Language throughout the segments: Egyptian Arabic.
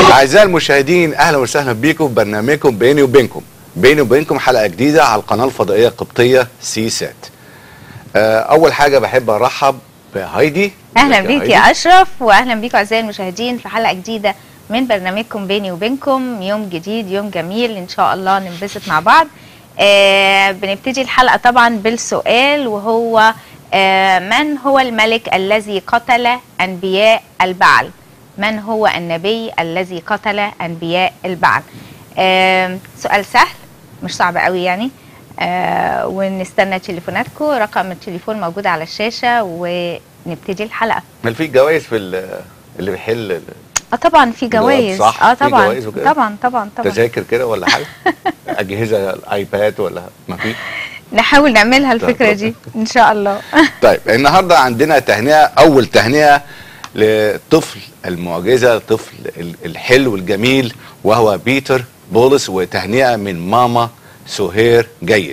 أعزائي المشاهدين أهلا وسهلا بيكم في برنامجكم بيني وبينكم بيني وبينكم حلقة جديدة على القناة الفضائية القبطية سي سات آه، أول حاجة بحب أرحب بهايدي اهلا ازيك بيك هايدي؟ يا اشرف واهلا بيكم اعزائي المشاهدين في حلقه جديده من برنامجكم بيني وبينكم يوم جديد يوم جميل ان شاء الله ننبسط مع بعض آه بنبتدي الحلقه طبعا بالسؤال وهو آه من هو الملك الذي قتل انبياء البعل من هو النبي الذي قتل انبياء البعل آه سؤال سهل مش صعب قوي يعني آه ونستنى تليفوناتكم رقم التليفون موجود على الشاشه ونبتدي الحلقه هل في جوائز في ال- اللي بيحل ال- اه طبعا في جوائز صح؟ اه في طبعا جوائز وكده؟ طبعا طبعا طبعا تذاكر كده ولا حاجة أجهزة الآيباد ولا ما في نحاول نعملها الفكره طب. دي ان شاء الله طيب النهارده عندنا تهنئه اول تهنئه لطفل المعجزه طفل ال- الحلو الجميل وهو بيتر بولس وتهنئه من ماما سهير جيد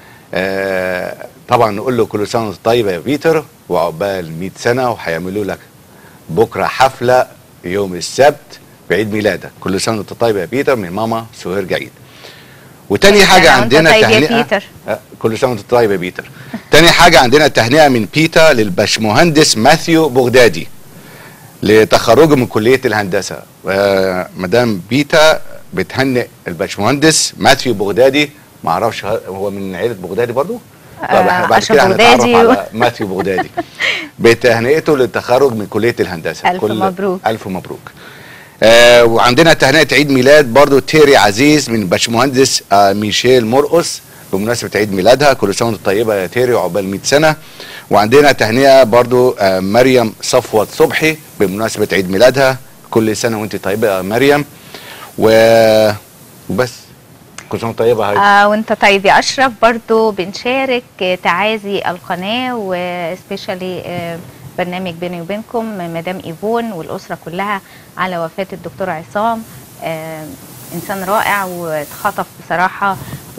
آه طبعا نقول له كل سنه وانت طيب يا بيتر وعقبال 100 سنه وهيعملوا لك بكره حفله يوم السبت بعيد ميلادك كل سنه وانت طيب يا بيتر من ماما سهير جيد وتاني كل حاجه سنة وأنت عندنا طيب يا تهنئه بيتر. آه، كل سنه وانت طيب يا بيتر تاني حاجه عندنا تهنئه من بيتا للباشمهندس ماثيو بغدادي لتخرجه من كليه الهندسه آه، مدام بيتا بتهنئ الباشمهندس ماثيو بغدادي ما اعرفش ه- هو من عيله بغدادي برضو طب احنا آه، بعد أشرف كده هنتعرف بغدادي و- على ماثيو بغدادي بتهنئته للتخرج من كليه الهندسه ألف مبروك. الف مبروك آه وعندنا تهنئه عيد ميلاد برضو تيري عزيز من باشمهندس آه ميشيل مرقص بمناسبه عيد ميلادها كل سنه وانت طيبه يا تيري وعقبال 100 سنه وعندنا تهنئه برضو آه مريم صفوت صبحي بمناسبه عيد ميلادها كل سنه وانت طيبه يا مريم و... وبس كل سنه وانت طيبه هاي آه وانت طيب يا اشرف برضو بنشارك آه، تعازي القناه وسبيشالي آه برنامج بيني وبينكم مدام ايفون والاسره كلها على وفاه الدكتور عصام آه انسان رائع واتخطف بصراحه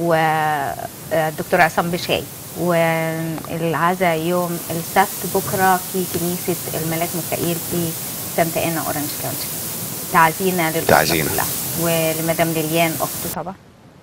والدكتور عصام بشاي والعزاء يوم السبت بكره في كنيسه الملاك ميكائيل في سانتا انا اورنج كاونتي تعزينا للاسره تعزينا. كلها ولمدام ليليان اخته طبعا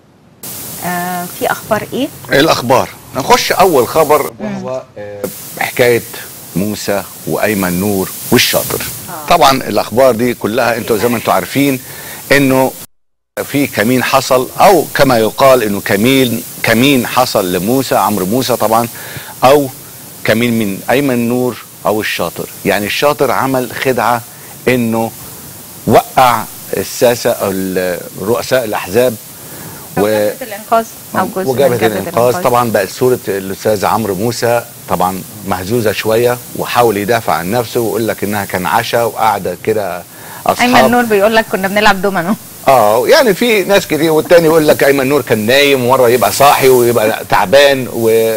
آه في اخبار ايه الاخبار نخش اول خبر وهو آه، حكايه موسى وايمن نور والشاطر طبعا الاخبار دي كلها انتوا زي ما انتوا عارفين انه في كمين حصل او كما يقال انه كمين كمين حصل لموسى عمرو موسى طبعا او كمين من ايمن نور او الشاطر يعني الشاطر عمل خدعه انه وقع الساسه او ال- رؤساء الاحزاب و الانقاذ او جزء من وجبهه جبهة الانقاذ طبعا بقت صوره الاستاذ عمرو موسى طبعا مهزوزه شويه وحاول يدافع عن نفسه ويقول لك انها كان عشاء وقاعده كده اصحاب ايمن نور بيقول لك كنا بنلعب دومينو اه يعني في ناس كتير والتاني يقول لك ايمن نور كان نايم ومره يبقى صاحي ويبقى تعبان و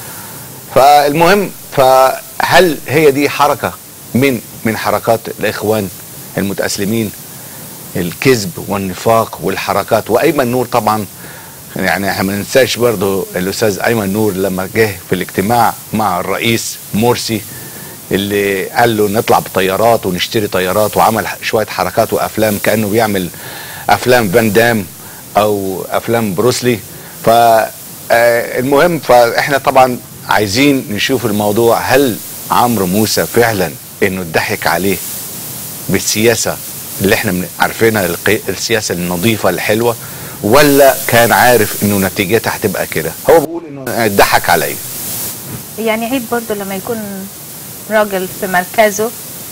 فالمهم فهل هي دي حركه من من حركات الاخوان المتاسلمين الكذب والنفاق والحركات وايمن نور طبعا يعني احنا ما ننساش برضه الاستاذ ايمن نور لما جه في الاجتماع مع الرئيس مرسي اللي قال له نطلع بطيارات ونشتري طيارات وعمل شويه حركات وافلام كانه بيعمل افلام فان دام او افلام بروسلي ف آه، المهم فاحنا طبعا عايزين نشوف الموضوع هل عمرو موسى فعلا انه اتضحك عليه بالسياسه اللي احنا من- عارفينها القي- السياسه النظيفه الحلوه ولا كان عارف انه نتيجتها هتبقى كده هو بيقول انه اتضحك عليا يعني عيب برضو لما يكون راجل في مركزه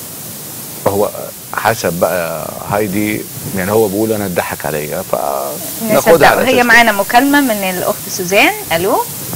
هو حسب بقى هايدي يعني هو بيقول انا اتضحك عليا فناخدها على نصدقه. أساس هي كده. معانا مكالمه من الاخت سوزان الو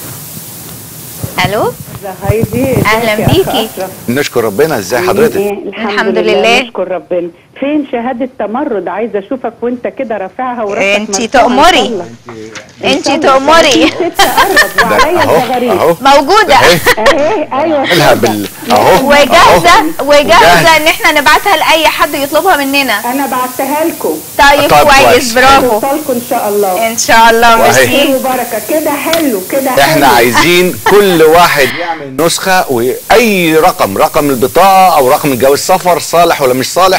الو هايدي أهلاً ازيك يا أخ بيكي. أشرف؟ نشكر ربنا ازاي حضرتك إيه؟ الحمد, الحمد لله. لله. نشكر ربنا فين شهادة تمرد عايزة اشوفك وانت كده رافعها وراسك انتي مرفوعة تأمري. إن شاء الله. إن انتي شاء الله. تأمري. في ست قرب وعليا اهو الزغاريد اهو موجوده اهي اهي ايوه اعملها كده. بال اهو وجاهزه أهو. وجاهزه ان احنا نبعتها لاي حد يطلبها مننا انا بعتها لكم طيب طيب كويس. كويس برافو توصلكم ان شاء الله ان شاء الله وأهي. خير ميرسي وبركة كده حلو كده حلو احنا عايزين كل واحد يعمل نسخه واي رقم رقم البطاقه او رقم الجواز سفر صالح ولا مش صالح المهم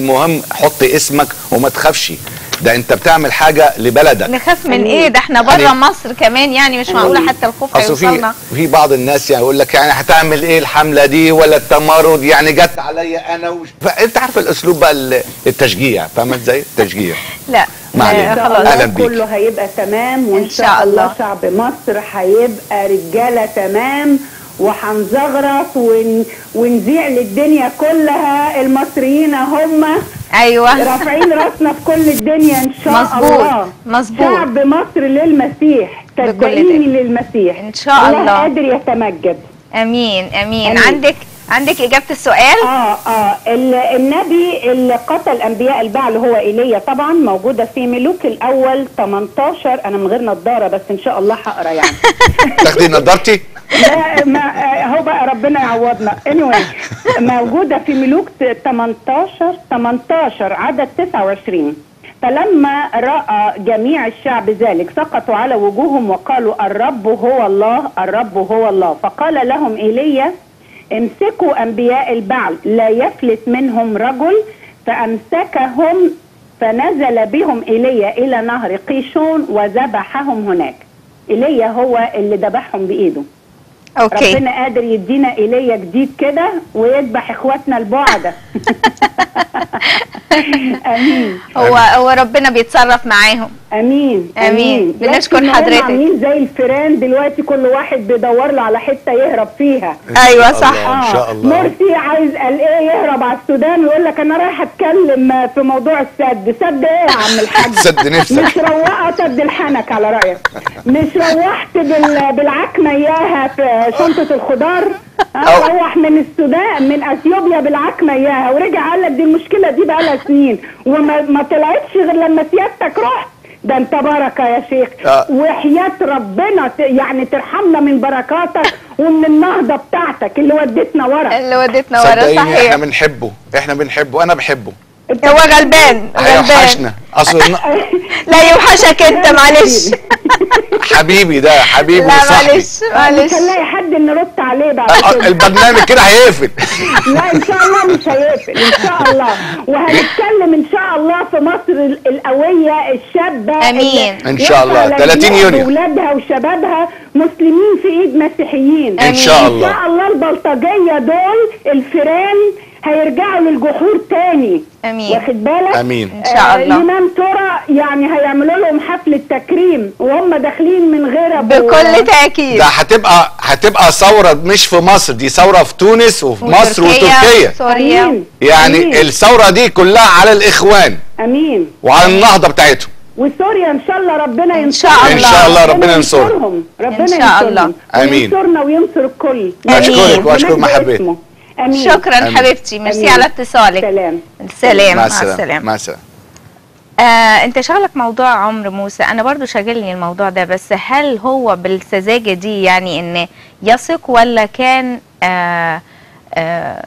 المهم حط اسمك وما تخافش ده انت بتعمل حاجه لبلدك نخاف من أمين. ايه ده احنا بره يعني- مصر كمان يعني مش معقوله حتى الخوف اصل في هيوصلنا في بعض الناس يعني يقول لك يعني هتعمل ايه الحمله دي ولا التمرد يعني جت عليا انا وش... فانت عارف الاسلوب بقى ال- التشجيع فاهمه ازاي التشجيع لا ما علينا. إن شاء خلاص أهلاً الله بيك. كله هيبقى تمام وان إن شاء شاء الله الله. شعب مصر هيبقى رجاله تمام وهنزغرط ون... ونذيع للدنيا كلها المصريين هم ايوه رافعين راسنا في كل الدنيا ان شاء مظبوط، الله مظبوط. شعب مصر للمسيح بكل صدقيني ده. للمسيح إن شاء الله. الله قادر يتمجد امين امين أمين. عندك عندك اجابه السؤال اه اه ال- النبي اللي قتل انبياء البعل هو ايليا طبعا موجوده في ملوك الاول 18 انا من غير نظاره بس ان شاء الله هقرا يعني تاخدي نضارتي لا ما آه، هو بقى ربنا يعوضنا anyway موجوده في ملوك 18 18 عدد 29 فلما راى جميع الشعب ذلك سقطوا على وجوههم وقالوا الرب هو الله الرب هو الله فقال لهم ايليا امسكوا انبياء البعل لا يفلت منهم رجل فامسكهم فنزل بهم ايليا الى نهر قيشون وذبحهم هناك ايليا هو اللي ذبحهم بايده اوكي ربنا قادر يدينا ايليا جديد كده ويذبح اخواتنا البعدة امين هو هو ربنا بيتصرف معاهم امين آمين. بنشكر لكن هم حضرتك. عاملين زي الفيران دلوقتي كل واحد بيدور له على حته يهرب فيها ايوه صح الله. إن شاء الله. مرسي عايز قال ايه يهرب على السودان ويقول لك انا رايح اتكلم في موضوع السد سد ايه يا عم الحاج سد نفسك. مش روقه سد الحنك على رايك مش روحت بال... بالعكمه اياها في شنطه الخضار ها، أو- روح من السودان من اثيوبيا بالعكمه اياها ورجع قال لك دي المشكله دي بقى لها سنين وما ما طلعتش غير لما سيادتك رحت ده انت بركه يا شيخ آه. وحياه ربنا ت- يعني ترحمنا من بركاتك ومن النهضه بتاعتك اللي ودتنا ورا اللي ودتنا ورا صدقيني صحيح احنا بنحبه احنا بنحبه انا بحبه هو غلبان غلبان هيوحشنا اصل لا يوحشك انت معلش حبيبي ده حبيبي لا وصاحبي معلش معلش مش هنلاقي حد نرد عليه بعد آه، كده البرنامج كده هيقفل لا ان شاء الله مش هيقفل ان شاء الله وهنتكلم ان شاء الله في مصر ال- القويه الشابه أمين. اللي إن شاء الله. واقفة على 30 رجليها يونيو. بأولادها وشبابها مسلمين في ايد مسيحيين إن شاء الله. ان شاء الله البلطجيه دول الفيران هيرجعوا للجحور تاني امين واخد بالك امين ان شاء آه، الله الامام ترى يعني هيعملوا لهم حفله تكريم وهم داخلين من غير أبو- بكل تاكيد ده هتبقى هتبقى ثوره مش في مصر دي ثوره في تونس وفي مصر وتركيا سوريا امين يعني أمين. الثوره دي كلها على الاخوان امين وعلى النهضه بتاعتهم وسوريا ان شاء الله ربنا إن ينصرهم شاء الله. إن شاء الله ربنا ينصرهم. ينصرهم ربنا إن شاء ينصرهم. الله. آمين. وينصرنا وينصر الكل أشكرك وأشكر ونجد محبتك. اسمه. امين شكرا أمين. حبيبتي ميرسي أمين. على اتصالك سلام سلام مع مع السلامه السلامه مع السلامه آه انت شغلك موضوع عمرو موسى انا برضو شاغلني الموضوع ده بس هل هو بالسذاجة دي يعني ان يثق ولا كان آه آه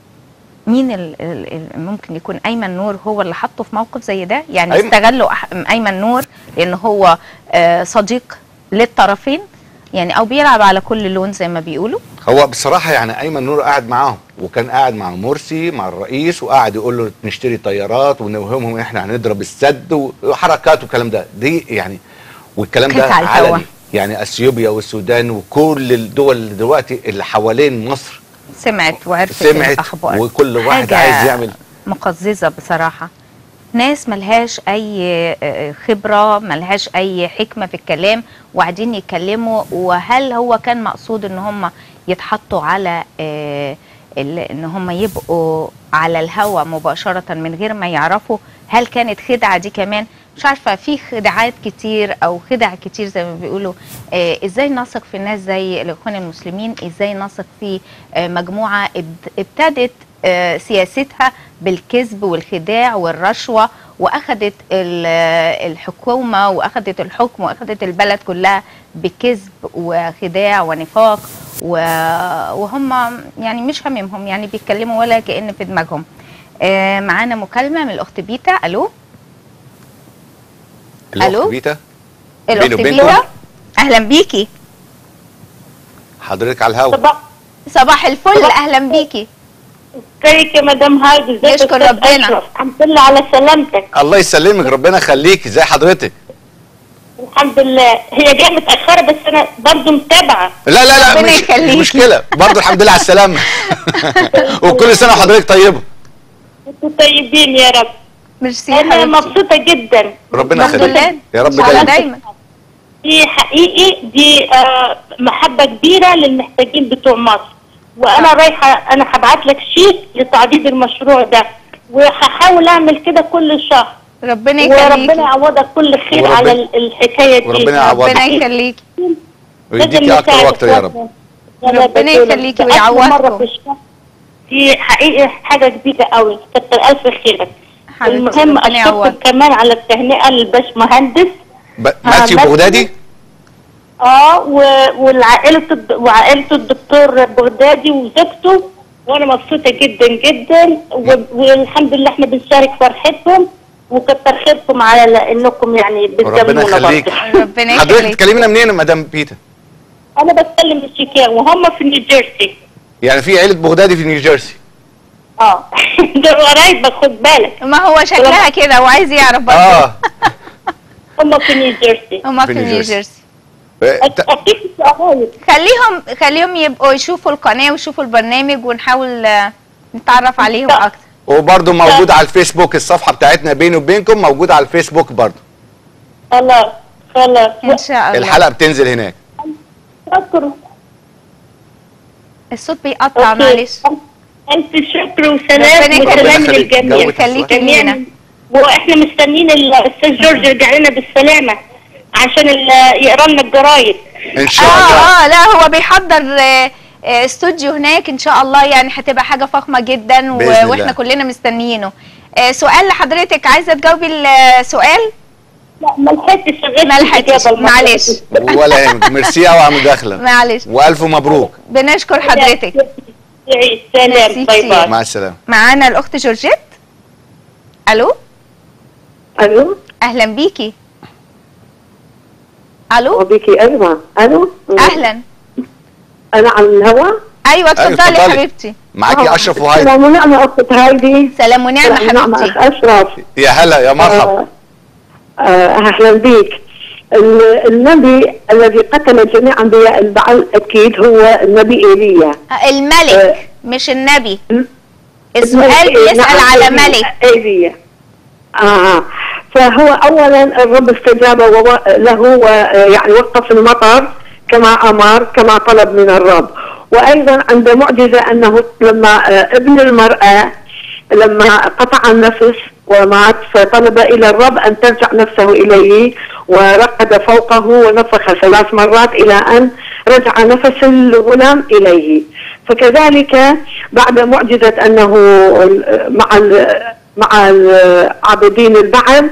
مين ال ال ال ممكن يكون ايمن نور هو اللي حطه في موقف زي ده يعني أيمن- استغلوا أح- ايمن نور لان هو آه صديق للطرفين يعني او بيلعب على كل لون زي ما بيقولوا هو بصراحه يعني ايمن نور قاعد معاهم وكان قاعد مع مرسي مع الرئيس وقاعد يقول له نشتري طيارات ونوهمهم ان احنا هنضرب السد وحركات والكلام ده دي يعني والكلام ده كانت على الهوا. علني يعني اثيوبيا والسودان وكل الدول اللي دلوقتي اللي حوالين مصر سمعت وعرفت سمعت الاخبار وكل واحد حاجة عايز يعمل مقززه بصراحه ناس ملهاش اي آه، خبره ملهاش اي حكمه في الكلام وقاعدين يتكلموا وهل هو كان مقصود ان هم يتحطوا على آه، ال- ان هم يبقوا على الهوا مباشره من غير ما يعرفوا هل كانت خدعه دي كمان مش عارفه في خداعات كتير او خدع كتير زي ما بيقولوا آه ازاي نثق في ناس زي الاخوان المسلمين ازاي نثق في آه مجموعه ابت- ابتدت آه سياستها بالكذب والخداع والرشوه واخدت ال- آه، الحكومه واخدت الحكم واخدت البلد كلها بكذب وخداع ونفاق و- وهم يعني مش هاممهم يعني بيتكلموا ولا كأن في دماغهم آه معانا مكالمه من الاخت بيتا الو الأخت ألو؟ بيتا الاخت بيني وبينكم؟ بيتا اهلا بيكي حضرتك على الهوا صباح الفل اهلا بيكي ازيك يا مدام هايدي ازيك يا نشكر أستاذ ربنا. أشرف؟ الحمد لله على سلامتك الله يسلمك ربنا يخليك ازي حضرتك الحمد لله هي جايه متاخره بس انا برضو متابعه لا لا لا ربنا مش, يخليكي. مش مشكله برضه الحمد لله على السلامه وكل سنه وحضرتك طيبه انتوا طيبين يا رب ميرسي يا انا حبيبتي مبسوطه جدا ربنا الحمد يخليك لله يا رب إن شاء الله دايما دايما دي حقيقي دي آه محبه كبيره للمحتاجين بتوع مصر وانا رايحه انا هبعت لك شيك لتعديد المشروع ده وهحاول اعمل كده كل شهر ربنا وربنا يخليكي يعوضك كل خير وربنا- على ال- الحكايه دي وربنا يعوضك. ربنا يخليكي ويديكي اكتر واكتر يا رب ربنا يخليكي ويعوضكم. دي حقيقي حاجه كبيره قوي كتر الف خيرك حبيبتي، المهم ربنا اشكركم يعوضك. كمان على التهنئه للباش مهندس ب- ماتيو آه، بغدادي اه و- والعائله الد- وعائلته الدكتور بغدادي وزوجته وانا مبسوطه جدا جدا و- والحمد لله احنا بنشارك فرحتهم وكتر خيركم على انكم يعني ربنا بتجمعونا يخليك برضه. ربنا حضرتك يخليك تكلمينا منين يا مدام بيتا انا بتكلم من شيكاغو وهم في نيوجيرسي يعني في عيله بغدادي في نيوجيرسي اه ده قرايبك خد بالك ما هو شكلها كده وعايز يعرف برضه اه هم في نيوجيرسي هما في في نيوجيرسي. نيوجيرسي ت- اكيد في قرايب خليهم خليهم يبقوا يشوفوا القناه ويشوفوا البرنامج ونحاول آه، نتعرف عليهم طب. اكتر وبرضه موجود على الفيسبوك الصفحه بتاعتنا بيني وبينكم موجوده على الفيسبوك برضه خلاص خلاص ان شاء الله الحلقه بتنزل هناك شكرا الصوت بيقطع أوكي. معلش الف شكر وسلام ربنا يخليك. وسلام ربنا يخليك. للجميع جوك يخليك جميعاً. لينا. واحنا مستنيين الاستاذ جورج يرجع لنا بالسلامه عشان ال- يقرا لنا الجرايد ان شاء الله اه اه لا هو بيحضر آه، آه، استوديو هناك ان شاء الله يعني هتبقى حاجه فخمه جدا و- بإذن الله. واحنا كلنا مستنيينه آه، سؤال لحضرتك عايزه تجاوبي السؤال لا ما لحقتش غير ما لحقتش الإجابة المرة معلش دي. ولا يهمك ميرسي قوي على المداخله معلش والف مبروك بنشكر حضرتك سلام ميرسي باي كتير. باي مع السلامه معانا الاخت جورجيت الو الو اهلا بيكي الو وبيكي ايوه الو اهلا انا على الهواء ايوه اتفضلي اتفضلي. حبيبتي معاكي اشرف وهايدي سلام ونعمة أخت هايدي سلام ونعمه سلام ونعمة حبيبتي أخ أشرف يا هلا يا مرحبا آه، آه، أهلا بيك ال- النبي الذي قتل جميع أنبياء البعل أكيد هو النبي إيليا آه، الملك آه. مش النبي م? السؤال الملك- بيسأل نعم، على إيليا- ملك إيليا آه فهو أولا الرب استجاب وو- له ويعني وقف المطر كما أمر كما طلب من الرب وأيضا عند معجزة أنه لما آه، ابن المرأة لما قطع النفس ومات فطلب إلى الرب أن ترجع نفسه إليه ورقد فوقه ونفخ ثلاث مرات إلى أن رجع نفس الغلام إليه فكذلك بعد معجزة أنه مع ال- مع عابدين البعل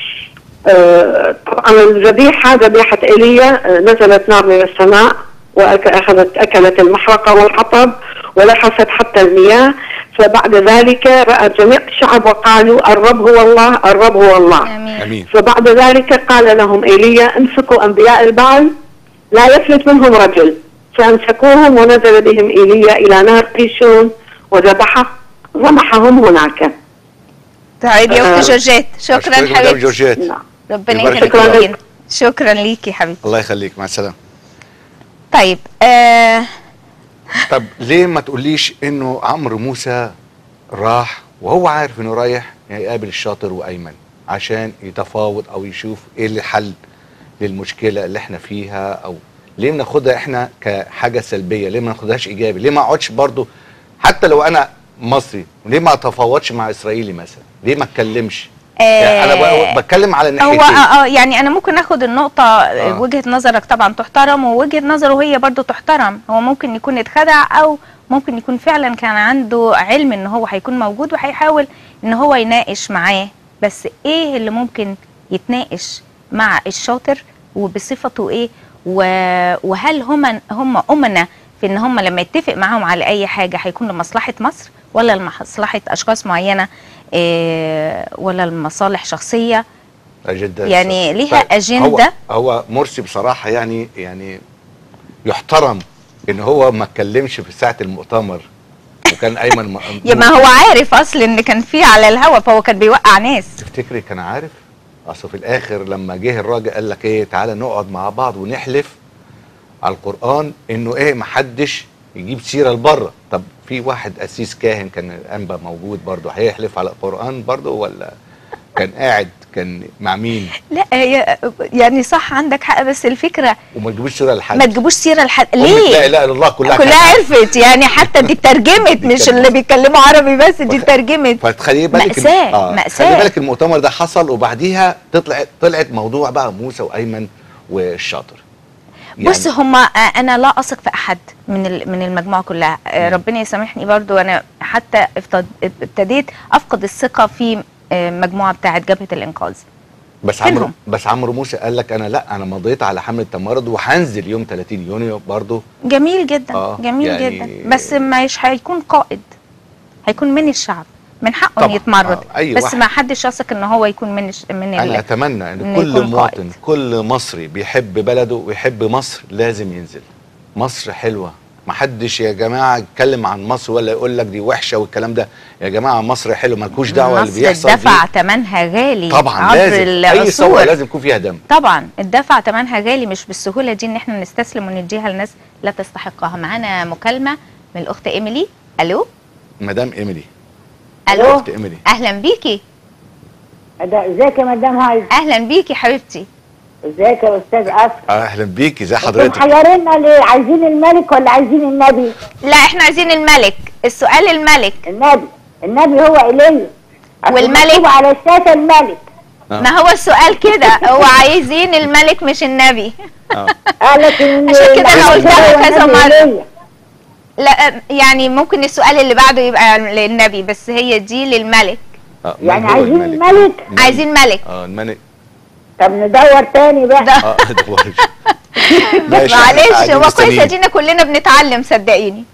آه، طبعا الذبيحة ذبيحة ايليا آه، نزلت نار من السماء وأخذت أكلت المحرقة والحطب ولحست حتى المياه فبعد ذلك رأى جميع الشعب وقالوا الرب هو الله الرب هو الله امين امين فبعد ذلك قال لهم ايليا امسكوا انبياء البعل لا يفلت منهم رجل فامسكوهم ونزل بهم ايليا الى نار قيشون وذبح ذبحهم هناك طيب يا آه. اخت جورجيت شكرا أشكرك مدام حبيبتي جورجيت نعم ربنا يبارك يخليك فيك. لينا شكرا ليكي حبيبتي الله يخليك مع السلامه طيب آه طب ليه ما تقوليش انه عمرو موسى راح وهو عارف انه رايح يقابل الشاطر وايمن عشان يتفاوض او يشوف ايه الحل للمشكله اللي احنا فيها او ليه بناخدها احنا كحاجه سلبيه ليه ما ناخدهاش ايجابي ليه ما اقعدش برضو حتى لو انا مصري ليه ما اتفاوضش مع اسرائيلي مثلا ليه ما اتكلمش يعني انا ب- بتكلم على هو الناحيتين اه اه يعني انا ممكن اخد النقطة آه. آه. وجهة نظرك طبعا تحترم ووجهة نظره هي برضو تحترم هو ممكن يكون اتخدع او ممكن يكون فعلا كان عنده علم ان هو هيكون موجود وهيحاول ان هو يناقش معاه بس ايه اللي ممكن يتناقش مع الشاطر وبصفته ايه و- وهل هم هم امنا في ان هم لما يتفق معاهم على اي حاجه هيكون لمصلحه مصر ولا لمصلحه اشخاص معينه إيه ولا لمصالح شخصيه جدا يعني ليها أجندة؟ هو, هو مرسي بصراحه يعني يعني يحترم ان هو ما اتكلمش في ساعه المؤتمر وكان ايمن م- يا ما هو عارف اصل ان كان في على الهوا فهو كان بيوقع ناس تفتكري كان عارف اصل في الاخر لما جه الراجل قال لك ايه تعالى نقعد مع بعض ونحلف على القران انه ايه محدش يجيب سيره لبره طب في واحد قسيس كاهن كان الانبا موجود برضه هيحلف على القران برضه ولا كان قاعد كان مع مين لا هي- يعني صح عندك حق بس الفكره وما تجيبوش سيره لحد ما تجيبوش سيره لحد أمة لا ليه اله الا الله كلها كلها كانت- عرفت يعني حتى دي اترجمت مش اللي بيتكلموا عربي بس دي فخ- اترجمت فتخلي بالك مأساة، مأساة. خلي بالك المؤتمر ده حصل وبعديها طلعت طلعت موضوع بقى موسى وايمن والشاطر بص هما آه، انا لا اثق في احد من ال- من المجموعه كلها آه، مم. ربنا يسامحني برضو انا حتى افتض- ابتديت افقد الثقه في آه، مجموعه بتاعه جبهه الانقاذ بس عمرو فينهم؟ بس عمرو موسى قال لك انا لا انا مضيت على حمله تمرد وهنزل يوم 30 يونيو برضه جميل جدا آه، جميل يعني- جدا بس مش هيكون قائد هيكون من الشعب من حقه طبعاً، انه يتمرد آه، أي بس واحد. ما حدش يثق ان هو يكون من الش- من انا ال... اتمنى ان إنه كل يكون مواطن قائد. كل مصري بيحب بلده ويحب مصر لازم ينزل مصر حلوه ما حدش يا جماعه يتكلم عن مصر ولا يقول لك دي وحشه والكلام ده يا جماعه مصر حلو مالكوش دعوه اللي مصر بيحصل الدفع فيه. ثمنها غالي طبعا عبر لازم اي ثوره العصور لازم يكون فيها دم طبعا الدفع ثمنها غالي مش بالسهوله دي ان احنا نستسلم ونديها لناس لا تستحقها معانا مكالمه من الاخت ايميلي الو مدام ايميلي الو اخت ايميلي اهلا بيكي ده ازيك يا مدام هايز اهلا بيكي حبيبتي ازيك يا استاذ اسف اهلا بيكي زي انتوا حضرتك محيريننا ليه عايزين الملك ولا عايزين النبي لا احنا عايزين الملك السؤال الملك النبي النبي هو ايليا أصل والملك؟ مكتوب على الشاشه الملك آه. ما هو السؤال كده هو عايزين الملك مش النبي آه. قالت ان عشان كده أنا العبد قلتها هو كذا النبي مرة. إيليا. لا يعني ممكن السؤال اللي بعده يبقى للنبي بس هي دي للملك آه. من يعني هو عايزين الملك؟ الملك نعم. عايزين ملك اه الملك طب ندور تاني بقى ده اه دوري. ماشي، إحنا معلش قاعدين هو كويس مستنيين. ادينا كلنا بنتعلم صدقيني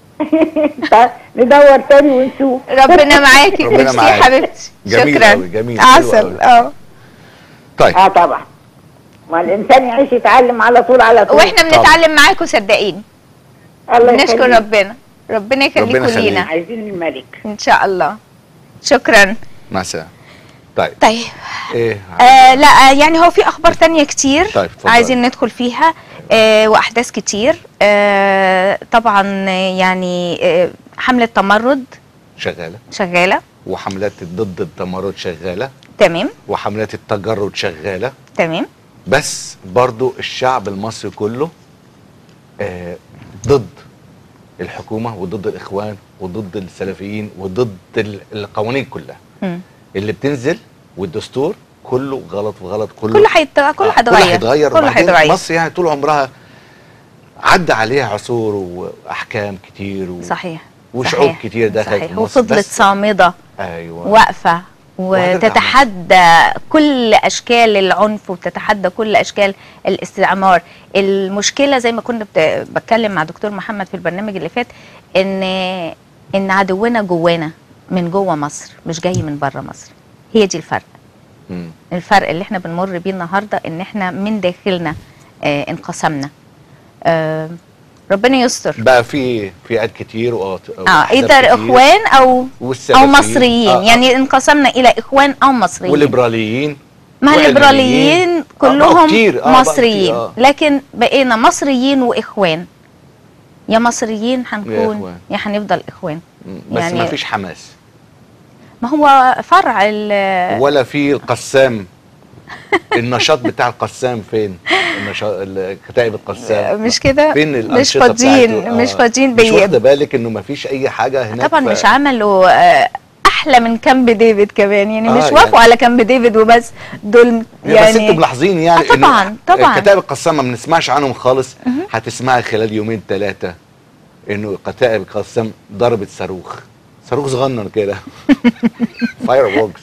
طب ندور تاني ونشوف ربنا معاكي ربنا ميرسي معاك. حبيبتي جميل شكرا أوي، جميل، حلو عسل أوي. اه طيب اه طبعا ما الانسان يعيش يتعلم على طول على طول واحنا بنتعلم معاكم صدقيني الله نشكر يخليك. ربنا ربنا يخليكم ربنا يخليك. لينا عايزين الملك ان شاء الله شكرا مع السلامه طيب طيب ايه آه لا آه، يعني هو في اخبار تانية كتير طيب، اتفضل. عايزين ندخل فيها آه واحداث كتير آه طبعا آه، يعني آه حملة تمرد شغاله شغالة وحملات ضد التمرد شغاله تمام وحملات التجرد شغاله تمام بس برضو الشعب المصري كله آه ضد الحكومه وضد الاخوان وضد السلفيين وضد ال- القوانين كلها مم. اللي بتنزل والدستور كله غلط وغلط كله كله هيت كله آه، كله هيتغير هيتغير كله وبعدين هيتغير مصر يعني طول عمرها عدى عليها عصور واحكام كتير و... صحيح وشعوب صحيح. كتير دخلت صحيح في مصر وفضلت بس- صامدة ايوه واقفة وهترجع وتتحدى كل اشكال العنف وتتحدى كل اشكال الاستعمار المشكله زي ما كنا بت- بتكلم مع دكتور محمد في البرنامج اللي فات ان ان عدونا جوانا من جوه مصر مش جاي من بره مصر هي دي الفرق مم. الفرق اللي احنا بنمر بيه النهارده ان احنا من داخلنا آه انقسمنا آه ربنا يستر بقى في فئات كتير و... اه اذا اخوان او او والسلفيين. مصريين آه، آه. يعني انقسمنا الى اخوان او مصريين وليبراليين ما وعلمانيين. الليبراليين آه، كلهم بقوا كتير. آه، بقوا مصريين كتير، آه. لكن بقينا مصريين واخوان يا مصريين يا هنكون إخوان. يا هنفضل اخوان مم. بس يعني- ما فيش حماس ما هو فرع ال- ولا في القسام النشاط بتاع القسام فين النشاط ال- كتائب القسام مش كده فين مش الأنشطة فاضيين بتاعته؟ مش آه. فاضيين مش بي واخده بالك انه ما فيش اي حاجه هناك طبعا ف- مش عملوا آه، احلى من كامب ديفيد كمان يعني آه، مش يعني- وافقوا على كامب ديفيد وبس دول يعني بس انتوا يعني ملاحظين يعني آه، طبعاً، إنه طبعاً. كتائب القسام ما بنسمعش عنهم خالص هتسمعي خلال يومين ثلاثه انه كتائب القسام ضربت صاروخ صاروخ صغنن كده فاير ووركس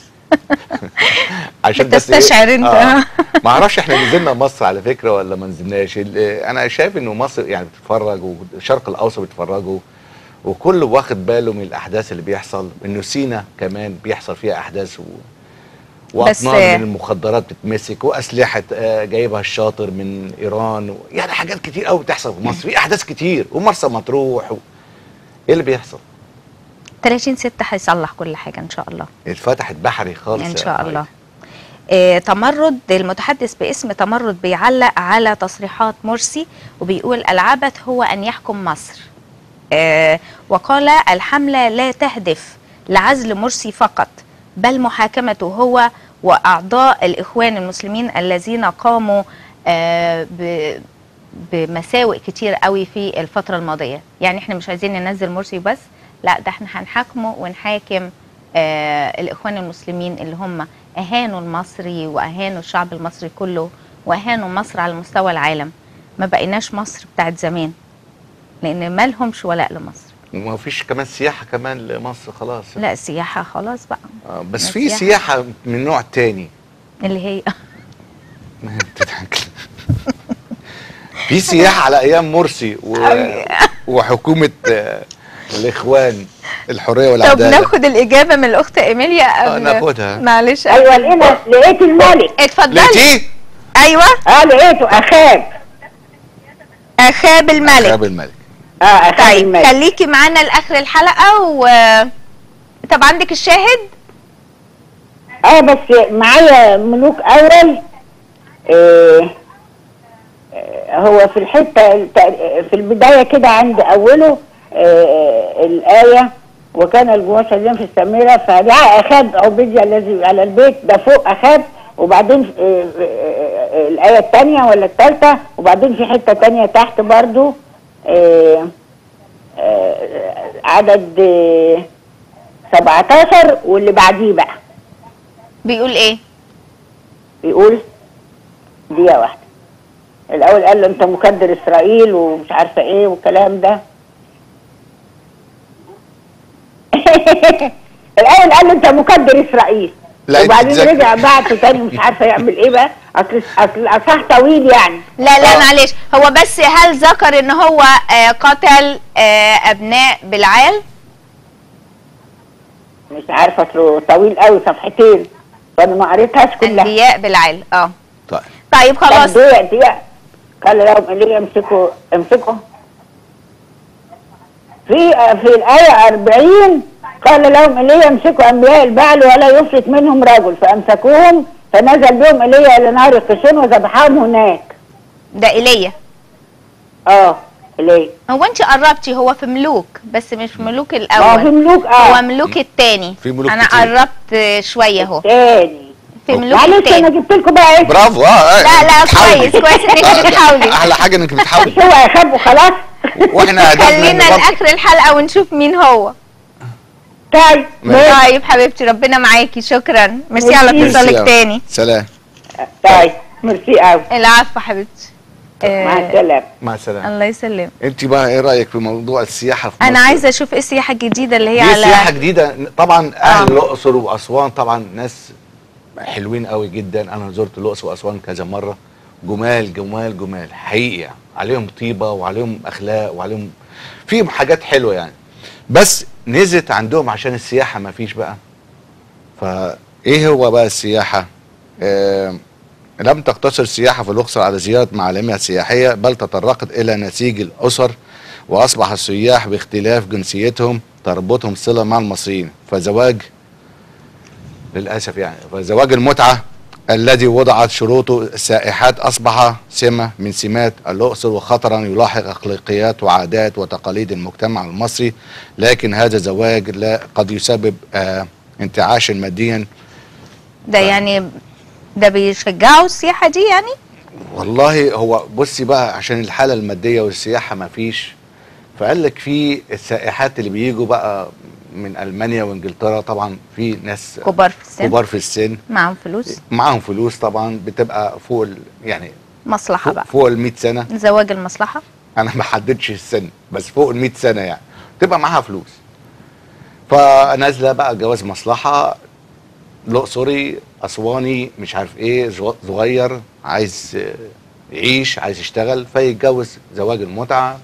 عشان بس إيه؟ بتستشعر انت. ما اعرفش احنا نزلنا مصر على فكره ولا ما نزلناش ال- انا شايف انه مصر يعني بتتفرج والشرق الاوسط بيتفرجوا وكله واخد باله من الاحداث اللي بيحصل انه سينا كمان بيحصل فيها احداث و... بس- واطنان من المخدرات بتتمسك واسلحه آه، جايبها الشاطر من ايران و... يعني حاجات كتير قوي بتحصل في مصر في احداث كتير ومرسى مطروح و... ايه اللي بيحصل 30 6 هيصلح كل حاجه ان شاء الله اتفتحت بحري خالص ان يا شاء مايا. الله آه، تمرد المتحدث باسم تمرد بيعلق على تصريحات مرسي وبيقول العبث هو ان يحكم مصر آه، وقال الحمله لا تهدف لعزل مرسي فقط بل محاكمته هو واعضاء الاخوان المسلمين الذين قاموا آه، ب- بمساوئ كتير قوي في الفتره الماضيه يعني احنا مش عايزين ننزل مرسي بس لا ده احنا هنحاكمه ونحاكم آه الاخوان المسلمين اللي هم اهانوا المصري واهانوا الشعب المصري كله واهانوا مصر على مستوى العالم ما بقيناش مصر بتاعت زمان لان ما لهمش ولاء لمصر وما فيش كمان سياحه كمان لمصر خلاص لا سياحه خلاص بقى آه، بس لا في سياحة. سياحه من نوع تاني اللي هي ما هي بتضحك في سياحه على ايام مرسي و... وحكومه آه، الاخوان الحريه طب والعداله ناخد الاجابه من الاخت ايميليا آه، قبل- ناخدها. معلش ايوه لقينا لقيت الملك اتفضلي لقيتيه؟ ايوه اه لقيته اخاب اخاب الملك شاب الملك اه اخاب طيب الملك خليكي معانا لاخر الحلقه و طب عندك الشاهد اه بس معايا ملوك اول آه آه، هو في الحته الت- في البدايه كده عند اوله آه الايه وكان الجواش الذين في السميره فدعا اخاب عبيديا الذي على البيت ده فوق اخاب وبعدين آه آه آه الايه الثانيه ولا الثالثه وبعدين في حته ثانيه تحت برضو آه آه عدد آه 17 واللي بعديه بقى بيقول ايه بيقول دقيقة واحدة الأول قال له أنت مكدر إسرائيل ومش عارفة إيه والكلام ده الأول قال له أنت مكدر إسرائيل لا، أنت وبعدين تذاكر. رجع بعته تاني مش عارفة يعمل إيه بقى أصل أصل الأصح طويل يعني لا لا آه. معلش هو بس هل ذكر ان هو آه، قتل آه، ابناء بالعال مش عارفة أصله طويل قوي صفحتين وأنا ما قريتهاش كلها انبياء بالعال اه طيب طيب طب خلاص دقيقة دقيقة قال لهم اللي يمسكوا امسكوا في في الآية 40 قال لهم اللي يمسكوا أنبياء البعل ولا يفلت منهم رجل فأمسكوهم فنزل بهم إلي إلى نهر القشون وذبحهم هناك ده ايليا اه ليه؟ هو انت قربتي هو في ملوك بس مش ملوك ما هو في الاول ملوك هو اه ملوك التاني في ملوك انا كتير. قربت آه، شويه اهو تاني في ملوك معلش انا التاني جبت لكم بقى ايه برافو اه لا لا بتحاولي. كويس كويس انك بتحاولي احلى حاجه انك بتحاولي مش هو يخاف وخلاص واحنا هدفنا خلينا إن برضه- لاخر الحلقه ونشوف مين هو طيب ماشي. طيب حبيبتي ربنا معاكي شكرا ميرسي على ميرسي. اتصالك ميرسي. تاني سلام طيب ميرسي قوي العفو حبيبتي مع آه، السلامة مع السلامه الله يسلم انت بقى ايه رايك في موضوع السياحه في انا مصر؟ عايزه اشوف ايه السياحه الجديده اللي هي دي سياحه على جديده طبعا اهل آه. الاقصر واسوان طبعا ناس حلوين قوي جدا انا زرت الاقصر واسوان كذا مره جمال جمال جمال حقيقي يعني. عليهم طيبه وعليهم اخلاق وعليهم فيهم حاجات حلوه يعني بس نزلت عندهم عشان السياحه ما فيش بقى فايه هو بقى السياحه آه لم تقتصر السياحه في الاقصر على زياره معالمها السياحيه بل تطرقت الى نسيج الاسر واصبح السياح باختلاف جنسيتهم تربطهم صله مع المصريين فزواج للاسف يعني فزواج المتعه الذي وضعت شروطه السائحات اصبح سمه من سمات الاقصر وخطرا يلاحق اخلاقيات وعادات وتقاليد المجتمع المصري لكن هذا الزواج لا قد يسبب آه انتعاشا ماديا ده يعني ده بيشجعوا السياحه دي يعني والله هو بصي بقى عشان الحاله الماديه والسياحه ما فيش فقال لك في السائحات اللي بيجوا بقى من المانيا وانجلترا طبعا في ناس كبار في السن كبار في السن معاهم فلوس معاهم فلوس طبعا بتبقى فوق ال- يعني مصلحه فوق, بقى فوق ال 100 سنه زواج المصلحه انا ما حددتش السن بس فوق ال 100 سنه يعني تبقى معاها فلوس فنازله بقى جواز مصلحه الاقصري اسواني مش عارف ايه زو- صغير عايز آه، يعيش عايز يشتغل فيتجوز زواج المتعه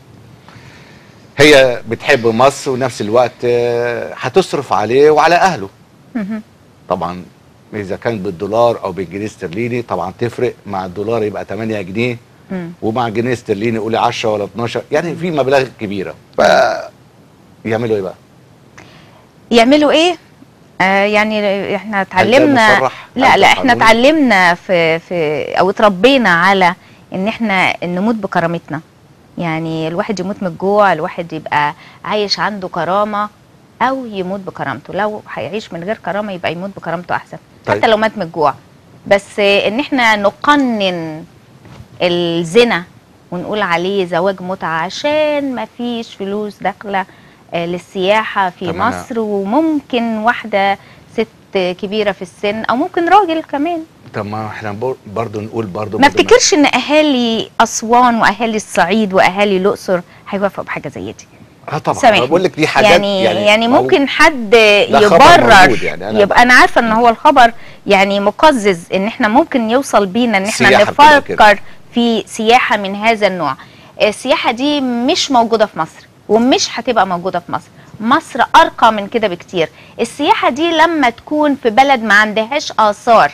هي بتحب مصر ونفس الوقت آه، هتصرف عليه وعلى اهله مهم. طبعا اذا كان بالدولار او بالجنيه استرليني طبعا تفرق مع الدولار يبقى 8 جنيه مم. ومع جنيه استرليني قولي 10 ولا 12 يعني في مبالغ كبيره ف يعملوا ايه بقى؟ يعملوا ايه آه يعني احنا اتعلمنا مصرح؟ لا هل لا ده احنا قانوني؟ اتعلمنا في في او اتربينا على ان احنا نموت بكرامتنا يعني الواحد يموت من الجوع الواحد يبقى عايش عنده كرامة او يموت بكرامته لو هيعيش من غير كرامة يبقى يموت بكرامته احسن طيب. حتى لو مات من الجوع بس آه، ان احنا نقنن الزنا ونقول عليه زواج متعة عشان ما فيش فلوس داخلة آه، للسياحة في طب أنا- مصر وممكن واحدة ست كبيرة في السن أو ممكن راجل كمان طب ما احنا بر- برضو نقول برضو ما بدل افتكرش ان اهالي اسوان واهالي الصعيد واهالي الاقصر هيوافقوا بحاجه زي دي اه طبعا سامحني. أنا بقول لك دي حاجات يعني يعني, يعني ما هو- ممكن حد خبر يبرر موجود يعني أنا يبقى انا عارفه ان هو الخبر يعني مقزز ان احنا ممكن يوصل بينا ان احنا سياحة بتبقى كده. نفكر في سياحه من هذا النوع السياحه دي مش موجوده في مصر ومش هتبقى موجوده في مصر مصر ارقى من كده بكتير السياحه دي لما تكون في بلد ما عندهاش اثار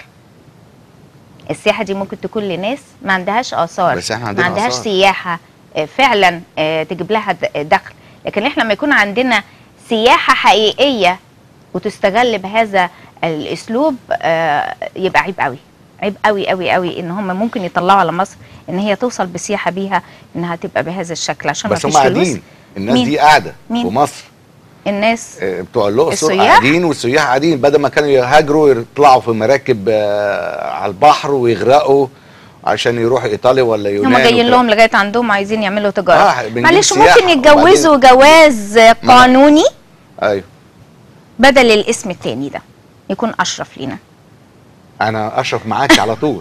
السياحه دي ممكن تكون لناس ما عندهاش اثار بس إحنا عندنا ما عندهاش آثار. سياحه آه، فعلا آه، تجيب لها د- دخل لكن احنا لما يكون عندنا سياحه حقيقيه وتستغل بهذا الاسلوب آه، يبقى عيب قوي عيب قوي قوي قوي ان هم ممكن يطلعوا على مصر ان هي توصل بسياحه بيها انها تبقى بهذا الشكل عشان ما بس هم فيش فلوس قاعدين الناس مين؟ دي قاعده مين؟ في مصر الناس آه، بتوع الاقصر السياح؟ قاعدين والسياح قاعدين بدل ما كانوا يهاجروا يطلعوا في مراكب آه، على البحر ويغرقوا عشان يروحوا ايطاليا ولا يونان هم جايين وكده. لهم لغايه عندهم عايزين يعملوا تجاره آه، بنجيب معلش سياحة ممكن يتجوزوا جواز قانوني ايوه بدل الاسم التاني ده يكون اشرف لينا انا اشرف معاك على طول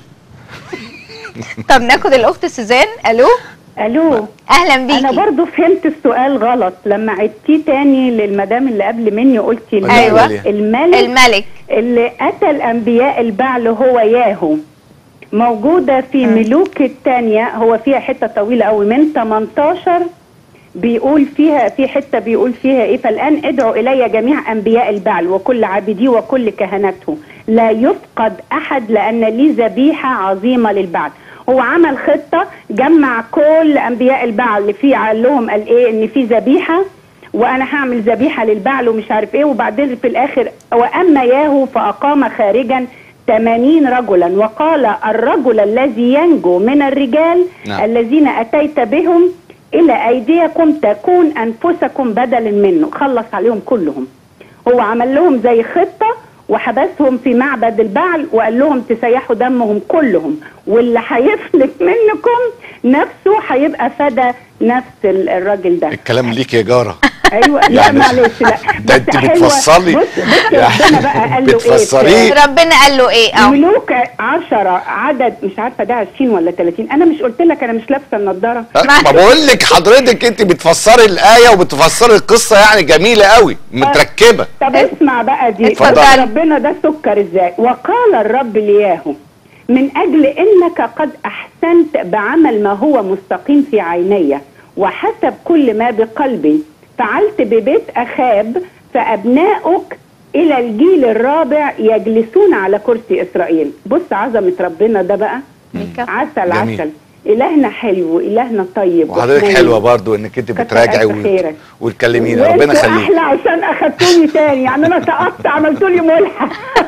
طب ناخد الاخت سوزان الو الو اهلا انا بيكي برضو فهمت السؤال غلط لما عدتيه تاني للمدام اللي قبل مني قلتي أيوة. الملك الملك الملك اللي قتل الانبياء البعل هو ياهو موجودة في ملوك الثانية هو فيها حتة طويلة قوي من 18 بيقول فيها في حتة بيقول فيها ايه فالآن ادعوا إلي جميع أنبياء البعل وكل عبدي وكل كهنته لا يفقد أحد لأن لي ذبيحة عظيمة للبعل هو عمل خطة جمع كل أنبياء البعل اللي فيه قال لهم قال ايه ان في ذبيحة وانا هعمل ذبيحه للبعل ومش عارف ايه وبعدين في الاخر واما ياهو فاقام خارجا ثمانين رجلا وقال الرجل الذي ينجو من الرجال نعم. الذين اتيت بهم الى ايديكم تكون انفسكم بدلا منه خلص عليهم كلهم هو عمل لهم زي خطه وحبسهم في معبد البعل وقال لهم تسيحوا دمهم كلهم واللي هيفلت منكم نفسه هيبقى فدى نفس ال- الراجل ده الكلام ليك يا جاره ايوه لا يعني معلش لا ده بس انت حلوة. بتفصلي. بص بص ربنا بقى قال له بتفسريه. ايه ربنا قال له ايه اه ملوك عشرة عدد مش عارفه ده 20 ولا 30 انا مش قلت لك انا مش لابسه النضاره ما بقول لك حضرتك انت بتفسري الايه وبتفسري القصه يعني جميله قوي متركبه طب اسمع بقى دي اتفضل. ربنا ده سكر ازاي وقال الرب لياهو من اجل انك قد احسنت بعمل ما هو مستقيم في عيني وحسب كل ما بقلبي فعلت ببيت اخاب فابناؤك الى الجيل الرابع يجلسون على كرسي اسرائيل بص عظمه ربنا ده بقى ميكا. عسل جميل. عسل الهنا حلو الهنا طيب وحضرتك وحنين. حلوه برضو انك انت كتر بتراجعي ألف وت- خيرك. وتكلمينا ربنا وانتوا يخليك احلى عشان اخدتوني تاني يعني انا سقطت عملتوا لي ملحق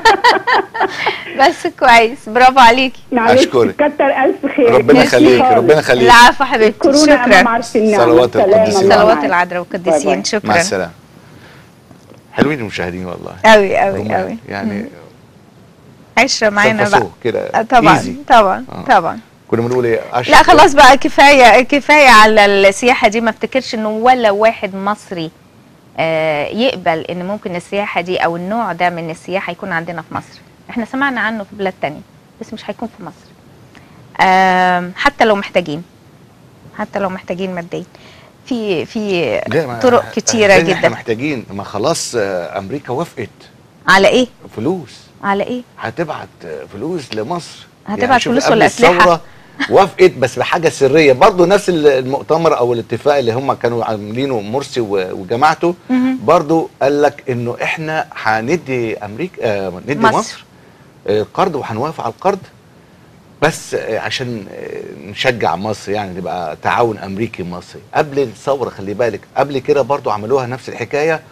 بس كويس برافو عليكي معلش أشكرك. كتر الف خير ربنا ميرسي يخليك خالص. ربنا يخليك العفو حبيبتي كورونا امام شكرا عرش النعمه صلوات سلام القديسين. الله صلوات معاك. العذراء باي والقديسين باي. مع شكرا السلامه حلوين المشاهدين والله قوي قوي هم قوي يعني عشرة معانا بقى شفصوه كده آه، طبعا easy. طبعا آه. طبعا كنا بنقول ايه أشرف لا خلاص بقى كفايه كفايه على السياحه دي ما افتكرش انه ولا واحد مصري آه، يقبل ان ممكن السياحه دي او النوع ده من السياحه يكون عندنا في مصر احنا سمعنا عنه في بلاد تانية بس مش هيكون في مصر آم، حتى لو محتاجين حتى لو محتاجين ماديا في في لا، ما- طرق كتيره تاني احنا جدا محتاجين ما خلاص آه، امريكا وافقت على ايه فلوس على ايه هتبعت فلوس لمصر هتبعت شوف فلوس قبل ولا أسلحة؟ الثورة وافقت بس بحاجه سريه برضو نفس المؤتمر او الاتفاق اللي هم كانوا عاملينه مرسي و- وجماعته مهم. برضو قال لك انه احنا هندي امريكا آه ندي مصر. مصر, مصر آه قرض وهنوافق على القرض بس آه عشان آه نشجع مصر يعني تبقى تعاون امريكي مصري قبل الثوره خلي بالك قبل كده برضو عملوها نفس الحكايه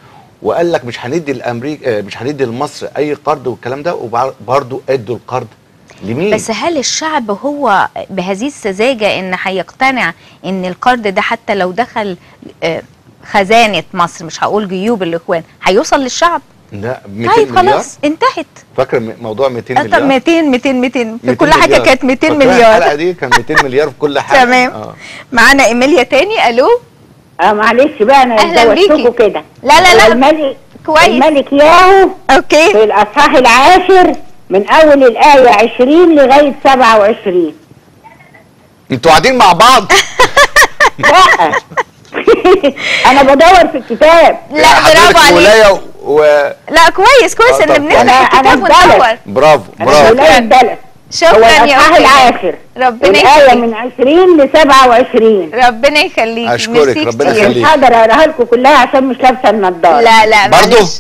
وقال لك مش هندي لامريكا آه، مش هندي لمصر اي قرض والكلام ده وبرضه ادوا القرض لمين؟ بس هل الشعب هو بهذه السذاجه ان هيقتنع ان القرض ده حتى لو دخل آه، خزانه مصر مش هقول جيوب الاخوان هيوصل للشعب لا 200 طيب مليار خلاص انتهت فاكره م- موضوع 200 آه، طب مليار 200 200 200 في 200 كل حاجه مليار. كانت 200 فاكرة الحلقه مليار دي كان 200 مليار في كل حاجه تمام آه. معانا ايميليا تاني الو اه معلش بقى انا أهلاً زودتكوا بيكي. كده لا، لا، لا. هو الملك كويس. الملك ياهو اوكي في الاصحاح العاشر من اول الايه 20 لغايه 27 انتوا قاعدين مع بعض لا انا بدور في الكتاب لا حضرتك برافو عليك ولايه و... لا كويس كويس آه، ان طب بنفتح أنا- أنا الكتاب اتبلد. وندور برافو انا برافو ولايه البلد هو شكرا يا الاصحاح اختي العاشر ربنا الايه يخليك من 20 ل 27 ربنا يخليك أشكرك، ميرسي ربنا كتير. يخليك. مش هقدر اقراها لكم كلها عشان مش لابسه النضاره لا لا برضو؟ معلش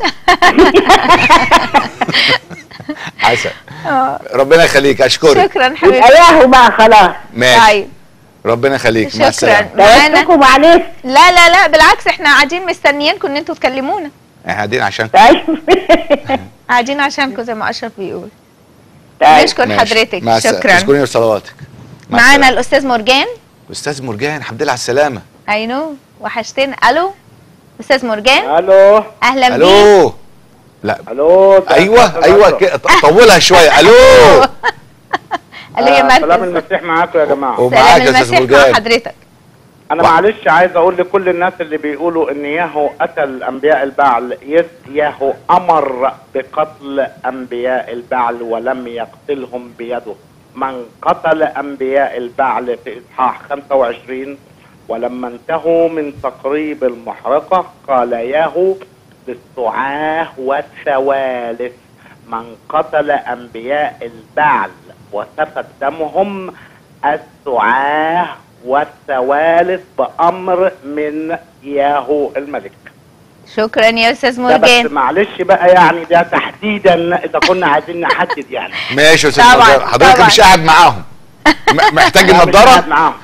عسل آه. ربنا يخليك اشكرك شكرا يبقى حبيبتي ياهو بقى خلاص ماشي طيب ربنا يخليك مع شكرا السلامه معانا دوستكم معلش لا لا لا بالعكس احنا قاعدين مستنيينكم ان انتوا تكلمونا احنا قاعدين عشان طيب قاعدين عشانكم زي ما اشرف بيقول طيب نشكر ماشي. حضرتك مع السلامة. شكرا اشكرني بصلواتك مع معانا السلامة. الاستاذ مرجان استاذ مرجان الحمد لله على السلامه اي نو وحشتنا الو استاذ مرجان الو اهلا بيك الو لا الو ايوه ايوه كده طولها شويه الو الو يا سلام مركز المسيح معاكم يا جماعه ومعاك سلام يا استاذ المسيح مع مرجان حضرتك انا معلش عايز اقول لكل الناس اللي بيقولوا ان ياهو قتل انبياء البعل يس ياهو امر بقتل انبياء البعل ولم يقتلهم بيده من قتل انبياء البعل في اصحاح 25 ولما انتهوا من تقريب المحرقه قال ياهو بالسعاه والثوالث من قتل انبياء البعل وسفك دمهم السعاه والثوالث بامر من ياهو الملك شكرا يا استاذ ده بس مرجان معلش بقى يعني ده تحديدا اذا كنا عايزين نحدد يعني ماشي يا استاذ طبعاً، مرجان حضرتك طبعاً. مش قاعد معاهم م- محتاج أنا مش قاعد النضاره معاهم